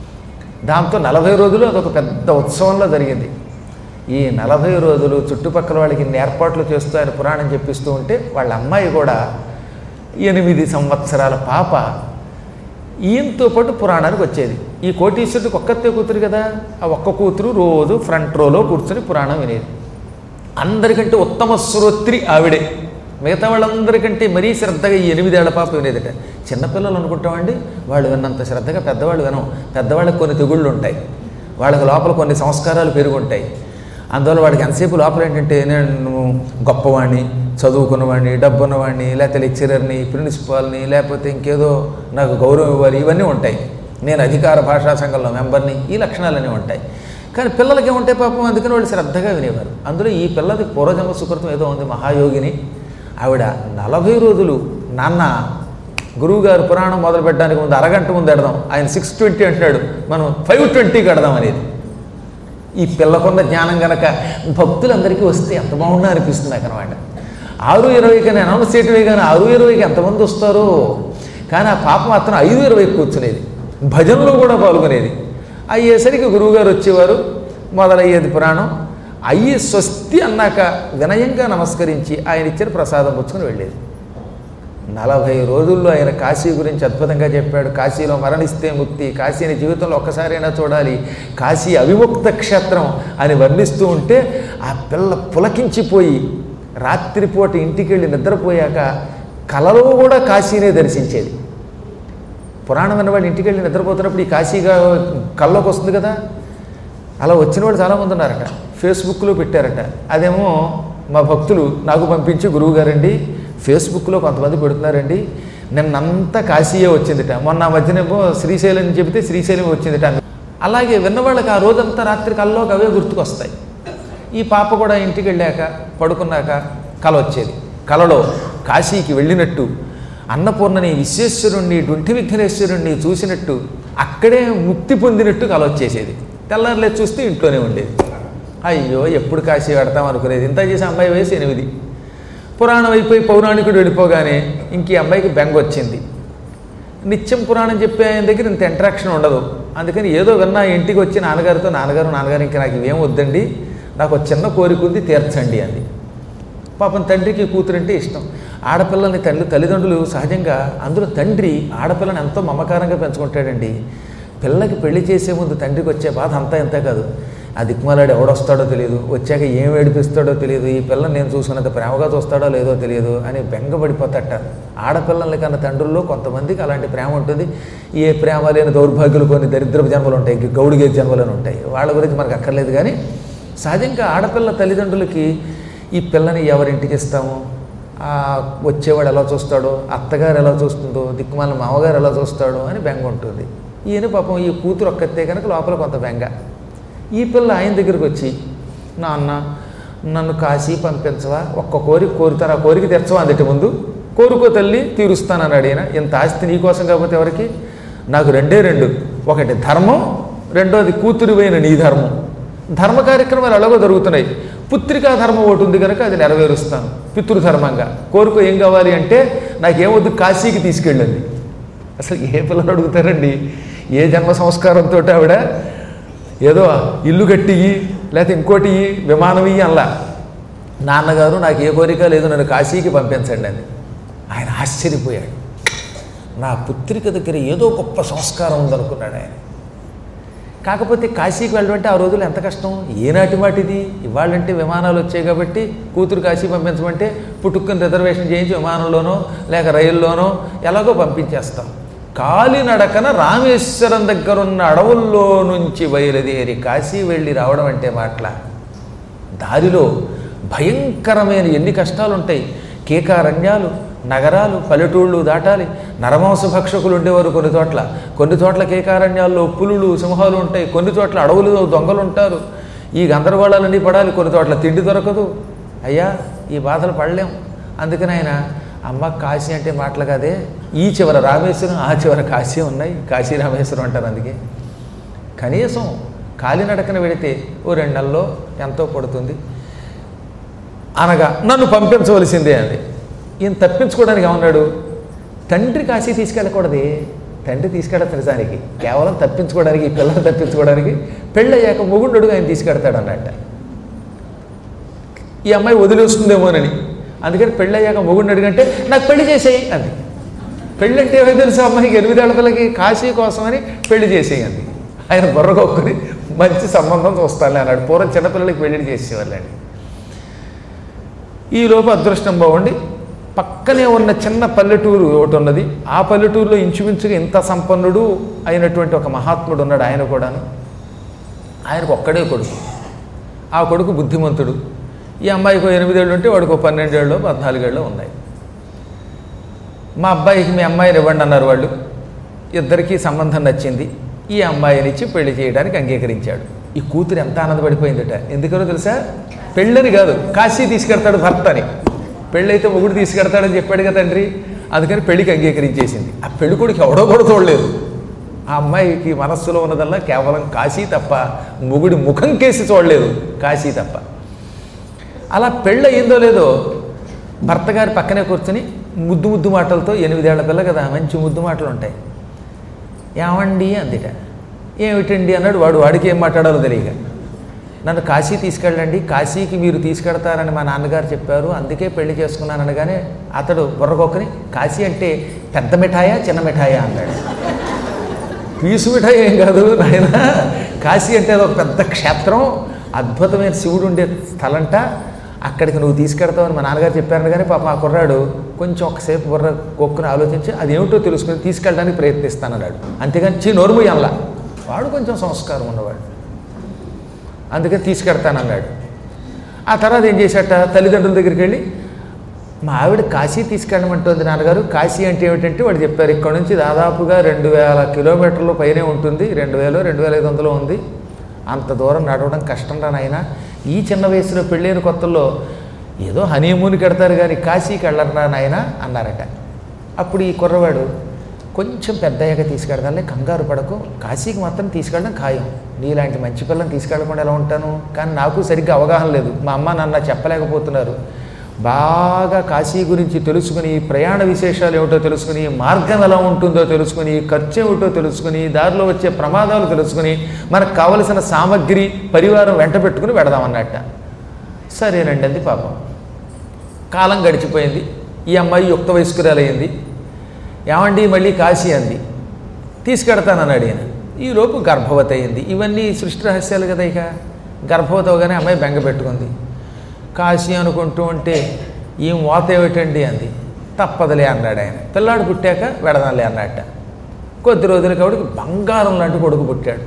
దాంతో నలభై రోజులు అదొక పెద్ద ఉత్సవంలో జరిగింది ఈ నలభై రోజులు చుట్టుపక్కల వాళ్ళకి ఇన్ని ఏర్పాట్లు చేస్తూ ఆయన పురాణం చెప్పిస్తూ ఉంటే వాళ్ళ అమ్మాయి కూడా ఎనిమిది సంవత్సరాల పాప ఈయనతో పాటు పురాణానికి వచ్చేది ఈ కోటీశ్వరుడికి ఒక్కతే కూతురు కదా ఆ ఒక్క కూతురు రోజు ఫ్రంట్ రోలో కూర్చొని పురాణం వినేది అందరికంటే ఉత్తమ శ్రోత్రి ఆవిడే మిగతా వాళ్ళందరికంటే మరీ శ్రద్ధగా ఈ ఎనిమిదేళ్ల పాప వినేదట చిన్నపిల్లలు అనుకుంటామండి వాళ్ళు విన్నంత శ్రద్ధగా పెద్దవాళ్ళు వినం పెద్దవాళ్ళకి కొన్ని తెగుళ్ళు ఉంటాయి వాళ్ళకి లోపల కొన్ని సంస్కారాలు పెరుగుంటాయి అందువల్ల వాడికి ఎంతసేపు లోపల ఏంటంటే నేను గొప్పవాడిని చదువుకున్నవాడిని డబ్బు ఉన్నవాడిని లేకపోతే లెక్చరర్ని ప్రిన్సిపాల్ని లేకపోతే ఇంకేదో నాకు గౌరవం ఇవ్వాలి ఇవన్నీ ఉంటాయి నేను అధికార భాషా సంఘంలో మెంబర్ని ఈ లక్షణాలన్నీ ఉంటాయి కానీ పిల్లలకి ఏముంటాయి పాపం అందుకని వాళ్ళు శ్రద్ధగా వినేవారు అందులో ఈ పిల్లది పూర్వజన్మ సుకృతం ఏదో ఉంది మహాయోగిని ఆవిడ నలభై రోజులు నాన్న గురువుగారు పురాణం మొదలు పెట్టడానికి ముందు అరగంట ముందు ఎడదాం ఆయన సిక్స్ ట్వంటీ అంటున్నాడు మనం ఫైవ్ ట్వంటీకి ఎడదాం అనేది ఈ పిల్లకున్న జ్ఞానం గనక భక్తులందరికీ వస్తే ఎంత బాగుండా అనిపిస్తుంది నాకు అనమాట ఆరు ఇరవైకి నేను అనౌన్స్ చేయటమే కానీ ఆరు ఇరవైకి ఎంతమంది వస్తారో కానీ ఆ పాప మాత్రం ఐదు ఇరవైకి కూర్చునేది భజనలో కూడా పాల్గొనేది అయ్యేసరికి గురువుగారు వచ్చేవారు మొదలయ్యేది పురాణం అయ్యి స్వస్తి అన్నాక వినయంగా నమస్కరించి ఆయన ఇచ్చిన ప్రసాదం పుచ్చుకొని వెళ్ళేది నలభై రోజుల్లో ఆయన కాశీ గురించి అద్భుతంగా చెప్పాడు కాశీలో మరణిస్తే ముక్తి కాశీని జీవితంలో ఒక్కసారైనా చూడాలి కాశీ అవిముక్త క్షేత్రం అని వర్ణిస్తూ ఉంటే ఆ పిల్ల పులకించిపోయి రాత్రిపూట ఇంటికి వెళ్ళి నిద్రపోయాక కలలో కూడా కాశీనే దర్శించేది పురాణం విన్నవాళ్ళు ఇంటికి వెళ్ళి నిద్రపోతున్నప్పుడు ఈ కాశీగా కల్లోకి వస్తుంది కదా అలా వచ్చిన వాళ్ళు చాలామంది ఉన్నారట ఫేస్బుక్లో పెట్టారట అదేమో మా భక్తులు నాకు పంపించి గురువు గారండి ఫేస్బుక్లో కొంతమంది పెడుతున్నారండి నిన్నంతా కాశీయే వచ్చిందిట మొన్న ఆ మధ్యనేమో శ్రీశైలం అని చెబితే శ్రీశైలం వచ్చిందిట అలాగే విన్నవాళ్ళకి ఆ రోజంతా రాత్రి కల్లోకి అవే గుర్తుకొస్తాయి ఈ పాప కూడా ఇంటికి వెళ్ళాక పడుకున్నాక కల వచ్చేది కలలో కాశీకి వెళ్ళినట్టు అన్నపూర్ణని విశ్వేశ్వరుణ్ణి డుంటి విఘ్నేశ్వరుణ్ణి చూసినట్టు అక్కడే ముక్తి పొందినట్టు కల వచ్చేసేది తెల్లారులే చూస్తే ఇంట్లోనే ఉండేది అయ్యో ఎప్పుడు కాశీ పెడతాం అనుకునేది ఇంత చేసి అమ్మాయి వయసు ఎనిమిది పురాణం అయిపోయి పౌరాణికుడు వెళ్ళిపోగానే ఇంక ఈ అమ్మాయికి బెంగ వచ్చింది నిత్యం పురాణం చెప్పే ఆయన దగ్గర ఇంత ఇంటరాక్షన్ ఉండదు అందుకని ఏదో విన్నా ఇంటికి వచ్చి నాన్నగారితో నాన్నగారు నాన్నగారు ఇంక నాకు ఇవేం వద్దండి నాకు ఒక చిన్న కోరిక ఉంది తీర్చండి అంది పాపం తండ్రికి కూతురంటే ఇష్టం ఆడపిల్లని తల్లి తల్లిదండ్రులు సహజంగా అందులో తండ్రి ఆడపిల్లని ఎంతో మమకారంగా పెంచుకుంటాడండి పిల్లకి పెళ్లి చేసే ముందు తండ్రికి వచ్చే బాధ అంతా ఇంత కాదు ఆ దిక్మాలాడు ఎవడొస్తాడో తెలియదు వచ్చాక ఏం ఏడిపిస్తాడో తెలియదు ఈ పిల్లని నేను చూసుకున్నంత ప్రేమగా చూస్తాడో లేదో తెలియదు అని బెంగపడిపోతట ఆడపిల్లల కన్నా తండ్రుల్లో కొంతమందికి అలాంటి ప్రేమ ఉంటుంది ఏ ప్రేమ లేని దౌర్భాగ్యులు కొన్ని దరిద్రపు జన్మలు ఉంటాయి ఇంక గౌడిగే జన్మలను ఉంటాయి వాళ్ళ గురించి మనకు అక్కర్లేదు కానీ సహజంగా ఆడపిల్ల తల్లిదండ్రులకి ఈ పిల్లని ఎవరింటికి ఇస్తాము ఆ వచ్చేవాడు ఎలా చూస్తాడో అత్తగారు ఎలా చూస్తుందో దిక్కుమాల మామగారు ఎలా చూస్తాడో అని బెంగ ఉంటుంది ఈయన పాపం ఈ కూతురు ఒక్కతే కనుక లోపల కొంత బెంగ ఈ పిల్ల ఆయన దగ్గరికి వచ్చి నాన్న నన్ను కాశీ పంపించవా ఒక్క కోరిక కోరుతాను ఆ కోరిక తెచ్చవా అందటి ముందు కోరుకో తల్లి తీరుస్తానని అడిగిన ఇంత ఆస్తి నీకోసం కాకపోతే ఎవరికి నాకు రెండే రెండు ఒకటి ధర్మం రెండోది కూతురువైన నీ ధర్మం ధర్మ కార్యక్రమాలు ఎలాగో జరుగుతున్నాయి పుత్రికా ధర్మం ఒకటి ఉంది కనుక అది నెరవేరుస్తాను పితృధర్మంగా కోరుకో ఏం కావాలి అంటే నాకేమొద్దు కాశీకి తీసుకెళ్ళండి అసలు ఏ పిల్లలు అడుగుతారండి ఏ జన్మ సంస్కారంతో ఆవిడ ఏదో ఇల్లు కట్టి లేకపోతే ఇంకోటి ఇయ్యి, విమానం ఇయ్యి అనలా నాన్నగారు నాకు ఏ కోరిక లేదు నన్ను కాశీకి పంపించండి అని ఆయన ఆశ్చర్యపోయాడు నా పుత్రిక దగ్గర ఏదో గొప్ప సంస్కారం ఉందనుకున్నాడు ఆయన కాకపోతే కాశీకి వెళ్ళమంటే ఆ రోజులు ఎంత కష్టం ఏనాటి వాటిది ఇవాళంటే విమానాలు వచ్చాయి కాబట్టి కూతురు కాశీ పంపించమంటే పుట్టుక్కుని రిజర్వేషన్ చేయించి విమానంలోనో లేక రైల్లోనో ఎలాగో పంపించేస్తాం కాలినడకన రామేశ్వరం దగ్గర ఉన్న అడవుల్లో నుంచి బయలుదేరి కాశీ వెళ్ళి రావడం అంటే మాటల దారిలో భయంకరమైన ఎన్ని కష్టాలు ఉంటాయి కేకారణ్యాలు నగరాలు పల్లెటూళ్ళు దాటాలి నరమాంస భక్షకులు ఉండేవారు కొన్ని చోట్ల కొన్ని చోట్ల కేకారణ్యాల్లో పులులు సింహాలు ఉంటాయి కొన్ని చోట్ల అడవులు దొంగలు ఉంటారు ఈ గందరగోళాలన్నీ పడాలి కొన్ని చోట్ల తిండి దొరకదు అయ్యా ఈ బాధలు పడలేం అందుకని ఆయన అమ్మ కాశీ అంటే మాటలు కాదే ఈ చివర రామేశ్వరం ఆ చివర కాశీ ఉన్నాయి కాశీ రామేశ్వరం అంటారు అందుకే కనీసం కాలినడకన వెళితే ఓ రెండు నెలల్లో ఎంతో పడుతుంది అనగా నన్ను పంపించవలసిందే అంది ఈయన తప్పించుకోవడానికి ఏమన్నాడు తండ్రి కాశీ తీసుకెళ్ళకూడదే తండ్రి తీసుకెళ్ళదు నిజానికి కేవలం తప్పించుకోవడానికి ఈ పిల్లలు తప్పించుకోవడానికి పెళ్ళయ్యాక మొగుండు ఆయన తీసుకెడతాడు అన్నట్ట ఈ అమ్మాయి వదిలేస్తుందేమోనని అందుకని పెళ్ళయ్యాక మొగుడిని అడిగంటే నాకు పెళ్లి చేసేయి అంది పెళ్ళి అంటే ఏమో తెలుసు అమ్మాయికి ఎనిమిదేళ్ల పిల్లకి కాశీ కోసమని పెళ్లి చేసేయండి ఆయన బుర్రగొక్కుని మంచి సంబంధం చూస్తానులే అన్నాడు పూర్వం చిన్నపిల్లలకి పెళ్లి చేసేవాళ్ళండి ఈలోపు అదృష్టం బాగుండి పక్కనే ఉన్న చిన్న పల్లెటూరు ఒకటి ఉన్నది ఆ పల్లెటూరులో ఇంచుమించుగా ఇంత సంపన్నుడు అయినటువంటి ఒక మహాత్ముడు ఉన్నాడు ఆయన కూడాను ఆయనకు ఒక్కడే కొడుకు ఆ కొడుకు బుద్ధిమంతుడు ఈ అమ్మాయికి ఓ ఎనిమిదేళ్ళు ఉంటే వాడికి ఓ పన్నెండేళ్ళు పద్నాలుగేళ్ళు ఉన్నాయి మా అబ్బాయికి మీ అమ్మాయిని ఇవ్వండి అన్నారు వాళ్ళు ఇద్దరికీ సంబంధం నచ్చింది ఈ అమ్మాయినిచ్చి పెళ్లి చేయడానికి అంగీకరించాడు ఈ కూతురు ఎంత ఆనందపడిపోయిందట ఎందుకనో తెలుసా పెళ్ళని కాదు కాశీ తీసుకెడతాడు భర్త అని పెళ్ళైతే మొగుడు తీసుకెడతాడని చెప్పాడు కదా తండ్రి అందుకని పెళ్లికి అంగీకరించేసింది ఆ పెళ్లి కొడుకు ఎవడో కూడా చూడలేదు ఆ అమ్మాయికి మనస్సులో ఉన్నదల్లా కేవలం కాశీ తప్ప మొగుడి ముఖం కేసి చూడలేదు కాశీ తప్ప అలా పెళ్ళి అయ్యిందో లేదో భర్త గారి పక్కనే కూర్చుని ముద్దు ముద్దు మాటలతో ఎనిమిదేళ్ల పిల్ల కదా మంచి ముద్దు మాటలు ఉంటాయి ఏమండి అందిట ఏమిటండి అన్నాడు వాడు వాడికి ఏం మాట్లాడాలో తెలియక నన్ను కాశీ తీసుకెళ్ళండి కాశీకి మీరు తీసుకెడతారని మా నాన్నగారు చెప్పారు అందుకే పెళ్లి చేసుకున్నాను అనగానే అతడు బుర్రకొక్కని కాశీ అంటే పెద్ద మిఠాయా చిన్న మిఠాయా అన్నాడు పీసు మిఠాయి ఏం కాదు నాయన కాశీ అంటే అది ఒక పెద్ద క్షేత్రం అద్భుతమైన శివుడు ఉండే స్థలంట అక్కడికి నువ్వు తీసుకెడతావని మా నాన్నగారు చెప్పారు కానీ పాప ఆ కుర్రాడు కొంచెం ఒకసేపు బుర్ర కొక్కుని ఆలోచించి అదేమిటో తెలుసుకుని తీసుకెళ్ళడానికి ప్రయత్నిస్తానన్నాడు అంతేగాని చీ నోరుము అనలా వాడు కొంచెం సంస్కారం ఉన్నవాడు అందుకని తీసుకెడతానన్నాడు ఆ తర్వాత ఏం చేశాట తల్లిదండ్రుల దగ్గరికి వెళ్ళి మా ఆవిడ కాశీ తీసుకెళ్ళమంటుంది నాన్నగారు కాశీ అంటే ఏమిటంటే వాడు చెప్పారు ఇక్కడ నుంచి దాదాపుగా రెండు వేల కిలోమీటర్ల పైనే ఉంటుంది రెండు వేలు రెండు వేల ఐదు వందలు ఉంది అంత దూరం నడవడం కష్టం రా నాయన ఈ చిన్న వయసులో పెళ్ళైన కొత్తల్లో ఏదో హనీమూన్కి వెడతారు కానీ కాశీకి వెళ్ళరా నాయన అన్నారట అప్పుడు ఈ కుర్రవాడు కొంచెం పెద్దయ్యాక తీసుకెడదాలే కంగారు పడకు కాశీకి మాత్రం తీసుకెళ్ళడం ఖాయం నీలాంటి మంచి పిల్లని తీసుకెళ్ళకుండా ఎలా ఉంటాను కానీ నాకు సరిగ్గా అవగాహన లేదు మా అమ్మ నాన్న చెప్పలేకపోతున్నారు బాగా కాశీ గురించి తెలుసుకుని ప్రయాణ విశేషాలు ఏమిటో తెలుసుకుని మార్గం ఎలా ఉంటుందో తెలుసుకుని ఖర్చు ఏమిటో తెలుసుకుని దారిలో వచ్చే ప్రమాదాలు తెలుసుకుని మనకు కావలసిన సామగ్రి పరివారం వెంట పెట్టుకుని వెడదామన్నట్ట సరేనండి అంది పాపం కాలం గడిచిపోయింది ఈ అమ్మాయి యుక్త వయస్కురాలయ్యింది ఏమండి మళ్ళీ కాశీ అంది తీసుకెడతానని అడిగిన ఈలోపు గర్భవతి అయింది ఇవన్నీ సృష్టి రహస్యాలు కదా ఇక గర్భవతి అవగానే అమ్మాయి బెంగ పెట్టుకుంది కాశీ అనుకుంటూ ఉంటే ఏం వాత ఏమిటండి అంది తప్పదులే అన్నాడు ఆయన పిల్లాడు పుట్టాక వెడదాంలే అన్నట్ట కొద్ది రోజుల కాబట్టి బంగారం లాంటి కొడుకు పుట్టాడు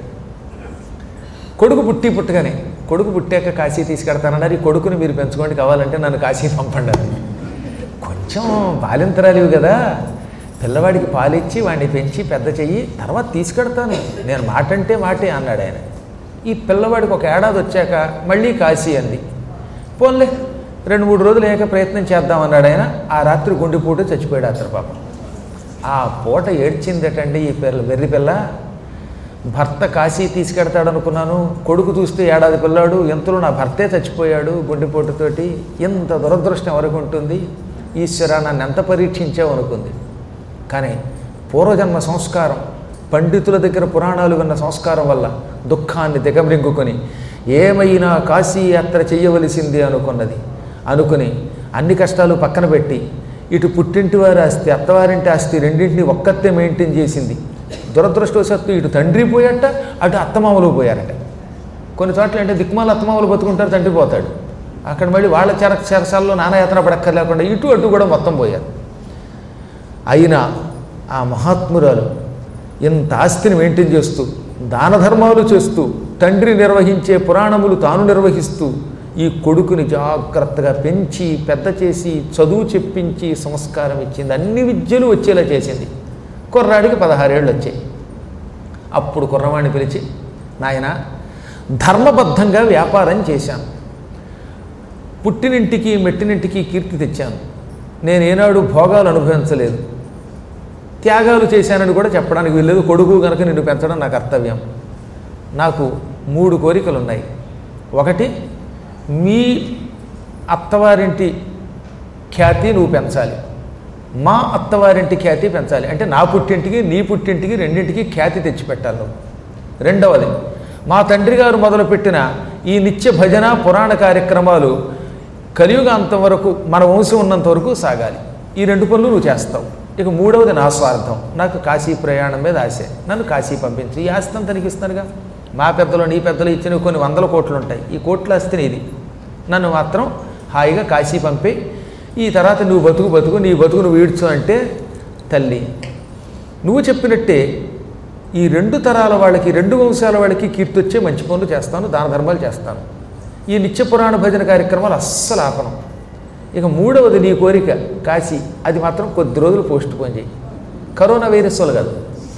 కొడుకు పుట్టి పుట్టగానే కొడుకు పుట్టాక కాశీ తీసుకెడతానన్నారు ఈ కొడుకుని మీరు పెంచుకోండి కావాలంటే నన్ను కాశీ పంపండి అన్నారు. కొంచెం బాలింతరాలివి కదా పిల్లవాడికి పాలిచ్చి వాడిని పెంచి పెద్ద చెయ్యి తర్వాత తీసుకెడతాను నేను మాట అంటే మాటే అన్నాడు ఆయన ఈ పిల్లవాడికి ఒక ఏడాది వచ్చాక మళ్ళీ కాశీ అంది పోన్లే రెండు మూడు రోజులు ఏక ప్రయత్నం చేద్దామన్నాడు ఆయన ఆ రాత్రి గుండెపూట చచ్చిపోయాడు అతను పాపం ఆ పూట ఏడ్చిందటండి ఈ పిల్ల వెర్రి పిల్ల భర్త కాశీ తీసుకెడతాడు అనుకున్నాను కొడుకు చూస్తే ఏడాది పిల్లాడు ఎంతలో నా భర్తే చచ్చిపోయాడు గుండెపోటుతోటి ఎంత దురదృష్టం ఎవరికి ఉంటుంది ఈశ్వర నన్ను ఎంత పరీక్షించావు అనుకుంది కానీ పూర్వజన్మ సంస్కారం పండితుల దగ్గర పురాణాలు విన్న సంస్కారం వల్ల దుఃఖాన్ని దిగమ్రింగుకొని ఏమైనా కాశీ యాత్ర చెయ్యవలసింది అనుకున్నది అనుకుని అన్ని కష్టాలు పక్కన పెట్టి ఇటు పుట్టింటి వారి ఆస్తి అత్తవారింటి ఆస్తి రెండింటిని ఒక్కతే మెయింటైన్ చేసింది దురదృష్టవశాత్తు ఇటు తండ్రి పోయాట అటు అత్తమామలు పోయారట కొన్ని చోట్ల అంటే దిక్మాల అత్తమామలు బతుకుంటారు తండ్రి పోతాడు అక్కడ మళ్ళీ వాళ్ళ చెర చెరసాల్లో నానాయాతన పడక్కర్లేకుండా ఇటు అటు కూడా మొత్తం పోయారు అయినా ఆ మహాత్మురాలు ఇంత ఆస్తిని మెయింటైన్ చేస్తూ దాన ధర్మాలు చేస్తూ తండ్రి నిర్వహించే పురాణములు తాను నిర్వహిస్తూ ఈ కొడుకుని జాగ్రత్తగా పెంచి పెద్ద చేసి చదువు చెప్పించి సంస్కారం ఇచ్చింది అన్ని విద్యలు వచ్చేలా చేసింది కుర్రాడికి పదహారేళ్ళు వచ్చాయి అప్పుడు కుర్రవాడిని పిలిచి నాయన ధర్మబద్ధంగా వ్యాపారం చేశాను పుట్టినింటికి మెట్టినింటికి కీర్తి తెచ్చాను నేను ఏనాడు భోగాలు అనుభవించలేదు త్యాగాలు చేశానని కూడా చెప్పడానికి వీల్లేదు కొడుకు కనుక నిన్ను పెంచడం నా కర్తవ్యం నాకు మూడు కోరికలు ఉన్నాయి ఒకటి మీ అత్తవారింటి ఖ్యాతి నువ్వు పెంచాలి మా అత్తవారింటి ఖ్యాతి పెంచాలి అంటే నా పుట్టింటికి నీ పుట్టింటికి రెండింటికి ఖ్యాతి తెచ్చిపెట్టాలి నువ్వు రెండవది మా తండ్రి గారు మొదలుపెట్టిన ఈ నిత్య భజన పురాణ కార్యక్రమాలు కలియుగాంతం వరకు మన వంశం ఉన్నంత వరకు సాగాలి ఈ రెండు పనులు నువ్వు చేస్తావు ఇక మూడవది నా స్వార్థం నాకు కాశీ ప్రయాణం మీద ఆశ నన్ను కాశీ పంపించు ఈ ఆస్తి అంతా నీకు ఇస్తానుగా మా పెద్దలు నీ పెద్దలు ఇచ్చినవి కొన్ని వందల కోట్లు ఉంటాయి ఈ కోట్ల ఆస్తిని ఇది నన్ను మాత్రం హాయిగా కాశీ పంపి ఈ తర్వాత నువ్వు బతుకు బతుకు నీ బతుకు నువ్వు ఈడ్చు అంటే తల్లి నువ్వు చెప్పినట్టే ఈ రెండు తరాల వాళ్ళకి రెండు వంశాల వాళ్ళకి కీర్తి వచ్చే మంచి పనులు చేస్తాను దాన ధర్మాలు చేస్తాను ఈ నిత్య పురాణ భజన కార్యక్రమాలు అస్సలు ఆపను ఇక మూడవది నీ కోరిక కాశీ అది మాత్రం కొద్ది రోజులు పోస్ట్ పోన్ చేయి కరోనా వైరస్ వల్ల కాదు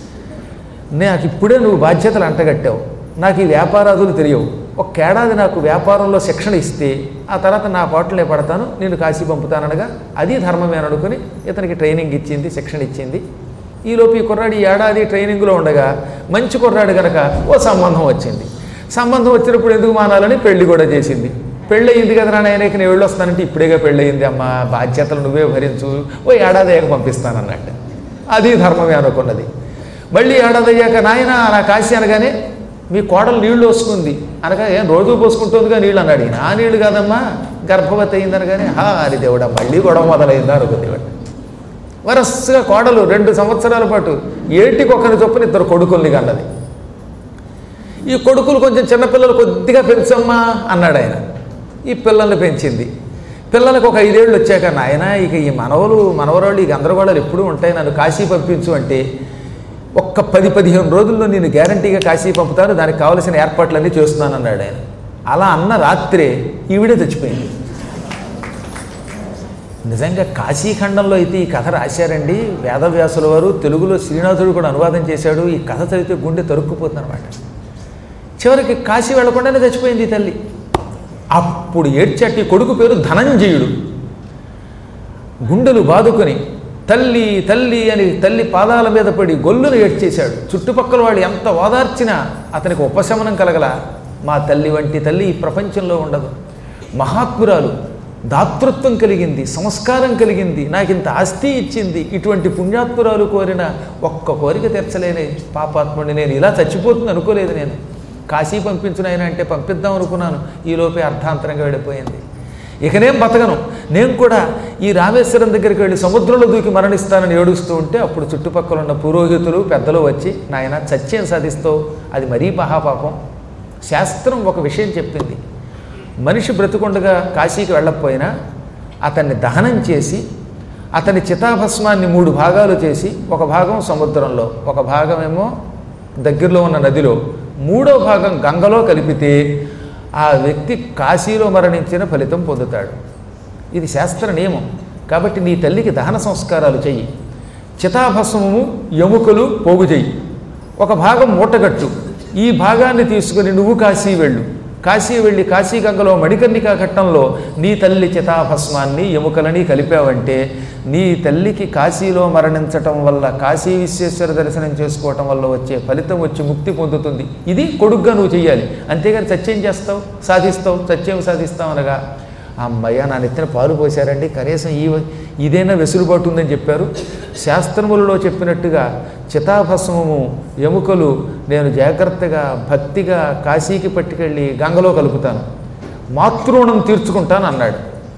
నాకు ఇప్పుడే నువ్వు బాధ్యతలు అంటగట్టావు నాకు ఈ వ్యాపారాదులు తెలియవు ఒక్కేడాది నాకు వ్యాపారంలో శిక్షణ ఇస్తే ఆ తర్వాత నా పాటలే పడతాను నేను కాశీ పంపుతాననగా అది ధర్మమే అని అనుకుని ఇతనికి ట్రైనింగ్ ఇచ్చింది శిక్షణ ఇచ్చింది ఈలోపు ఈ కుర్రాడు ఈ ఏడాది ట్రైనింగ్లో ఉండగా మంచి కుర్రాడు కనుక ఓ సంబంధం వచ్చింది సంబంధం వచ్చినప్పుడు ఎందుకు మానాలని పెళ్లి కూడా చేసింది పెళ్ళి అయింది కదా నాయనకి నేను వెళ్ళొస్తానంటే ఇప్పుడేగా పెళ్ళయింది అమ్మ బాధ్యతలు నువ్వే భరించు ఓ ఏడాది అయ్యాక పంపిస్తానన్నట్టు అది ధర్మమే అనుకున్నది మళ్ళీ ఏడాది అయ్యాక నాయన నా కాశీ అనగానే మీ కోడలు నీళ్లు వస్తుంది అనగా ఏం రోజు పోసుకుంటుందిగా నీళ్ళు అన్నాడు ఈయన. ఆ నీళ్లు కాదమ్మా గర్భవతి అయింది అనగానే హా అది దేవుడా మళ్ళీ గొడవ మొదలైందా అనుకుంది వాడు వరసగా కోడలు రెండు సంవత్సరాల పాటు ఏటికి ఒకరి చొప్పున ఇద్దరు కొడుకుల్ని కన్నది ఈ కొడుకులు కొంచెం చిన్నపిల్లలు కొద్దిగా పెంచమ్మా అన్నాడు ఆయన ఈ పిల్లల్ని పెంచింది పిల్లలకు ఒక ఐదేళ్ళు వచ్చాక నాయన ఇక ఈ మనవలు మనవరాళ్ళు ఈ గందరగోళాలు ఎప్పుడూ ఉంటాయి నన్ను కాశీ పంపించు అంటే ఒక్క పది పదిహేను రోజుల్లో నేను గ్యారంటీగా కాశీ పంపుతాను దానికి కావలసిన ఏర్పాట్లన్నీ చేస్తున్నాను అన్నాడు ఆయన అలా అన్న రాత్రే ఈవిడే చచ్చిపోయింది నిజంగా కాశీఖండంలో అయితే ఈ కథ రాశారండి వేదవ్యాసుల వారు తెలుగులో శ్రీనాథుడు కూడా అనువాదం చేశాడు ఈ కథ చదివితే గుండె తరుక్కుపోతుంది అనమాట చివరికి కాశీ వెళ్లకుండానే చచ్చిపోయింది ఈ తల్లి అప్పుడు ఏడ్చట్టి కొడుకు పేరు ధనంజయుడు గుండెలు బాదుకొని తల్లి తల్లి అని తల్లి పాదాల మీద పడి గొల్లును ఏడ్చేశాడు చుట్టుపక్కల వాళ్ళు ఎంత ఓదార్చినా అతనికి ఉపశమనం కలగల మా తల్లి వంటి తల్లి ఈ ప్రపంచంలో ఉండదు మహాత్మురాలు దాతృత్వం కలిగింది సంస్కారం కలిగింది నాకు ఇంత ఆస్తి ఇచ్చింది ఇటువంటి పుణ్యాత్మురాలు కోరిన ఒక్క కోరిక తీర్చలేని పాపాత్ముడిని నేను ఇలా చచ్చిపోతుంది అనుకోలేదు నేను కాశీ పంపించునైనా అంటే పంపిద్దాం అనుకున్నాను ఈలోపే అర్థాంతరంగా వెళ్ళిపోయింది ఇకనేం బతకను నేను కూడా ఈ రామేశ్వరం దగ్గరికి వెళ్ళి సముద్రంలో దూకి మరణిస్తానని ఏడుస్తూ ఉంటే అప్పుడు చుట్టుపక్కల ఉన్న పురోహితులు పెద్దలు వచ్చి నాయన చచ్చేం సాధిస్తావు అది మరీ మహాపాపం శాస్త్రం ఒక విషయం చెప్పింది మనిషి బ్రతుకుండగా కాశీకి వెళ్ళకపోయినా అతన్ని దహనం చేసి అతని చితాభస్మాన్ని మూడు భాగాలు చేసి ఒక భాగం సముద్రంలో ఒక భాగమేమో దగ్గరలో ఉన్న నదిలో మూడో భాగం గంగలో కలిపితే ఆ వ్యక్తి కాశీలో మరణించిన ఫలితం పొందుతాడు ఇది శాస్త్ర నియమం కాబట్టి నీ తల్లికి దహన సంస్కారాలు చెయ్యి చితాభస్మము ఎముకలు పోగు చెయ్యి ఒక భాగం మూటగట్టు ఈ భాగాన్ని తీసుకుని నువ్వు కాశీ వెళ్ళు కాశీ వెళ్ళి కాశీగంగలో మణికర్ణికా ఘట్టంలో నీ తల్లి చితాభస్మాన్ని ఎముకలని కలిపావంటే నీ తల్లికి కాశీలో మరణించటం వల్ల కాశీ విశ్వేశ్వర దర్శనం చేసుకోవటం వల్ల వచ్చే ఫలితం వచ్చి ముక్తి పొందుతుంది ఇది కొడుగ్గా నువ్వు చెయ్యాలి అంతేగాని సత్యం చేస్తావు సాధిస్తావు సత్యం సాధిస్తావు అనగా అమ్మయ్య నా నెత్తిన పాలు పోశారండి కనీసం ఈ ఇదైనా వెసులుబాటు ఉందని చెప్పారు శాస్త్రములలో చెప్పినట్టుగా చితాభస్మము ఎముకలు నేను జాగ్రత్తగా భక్తిగా కాశీకి పట్టుకెళ్ళి గంగలో కలుపుతాను మాతృణం తీర్చుకుంటాను అన్నాడు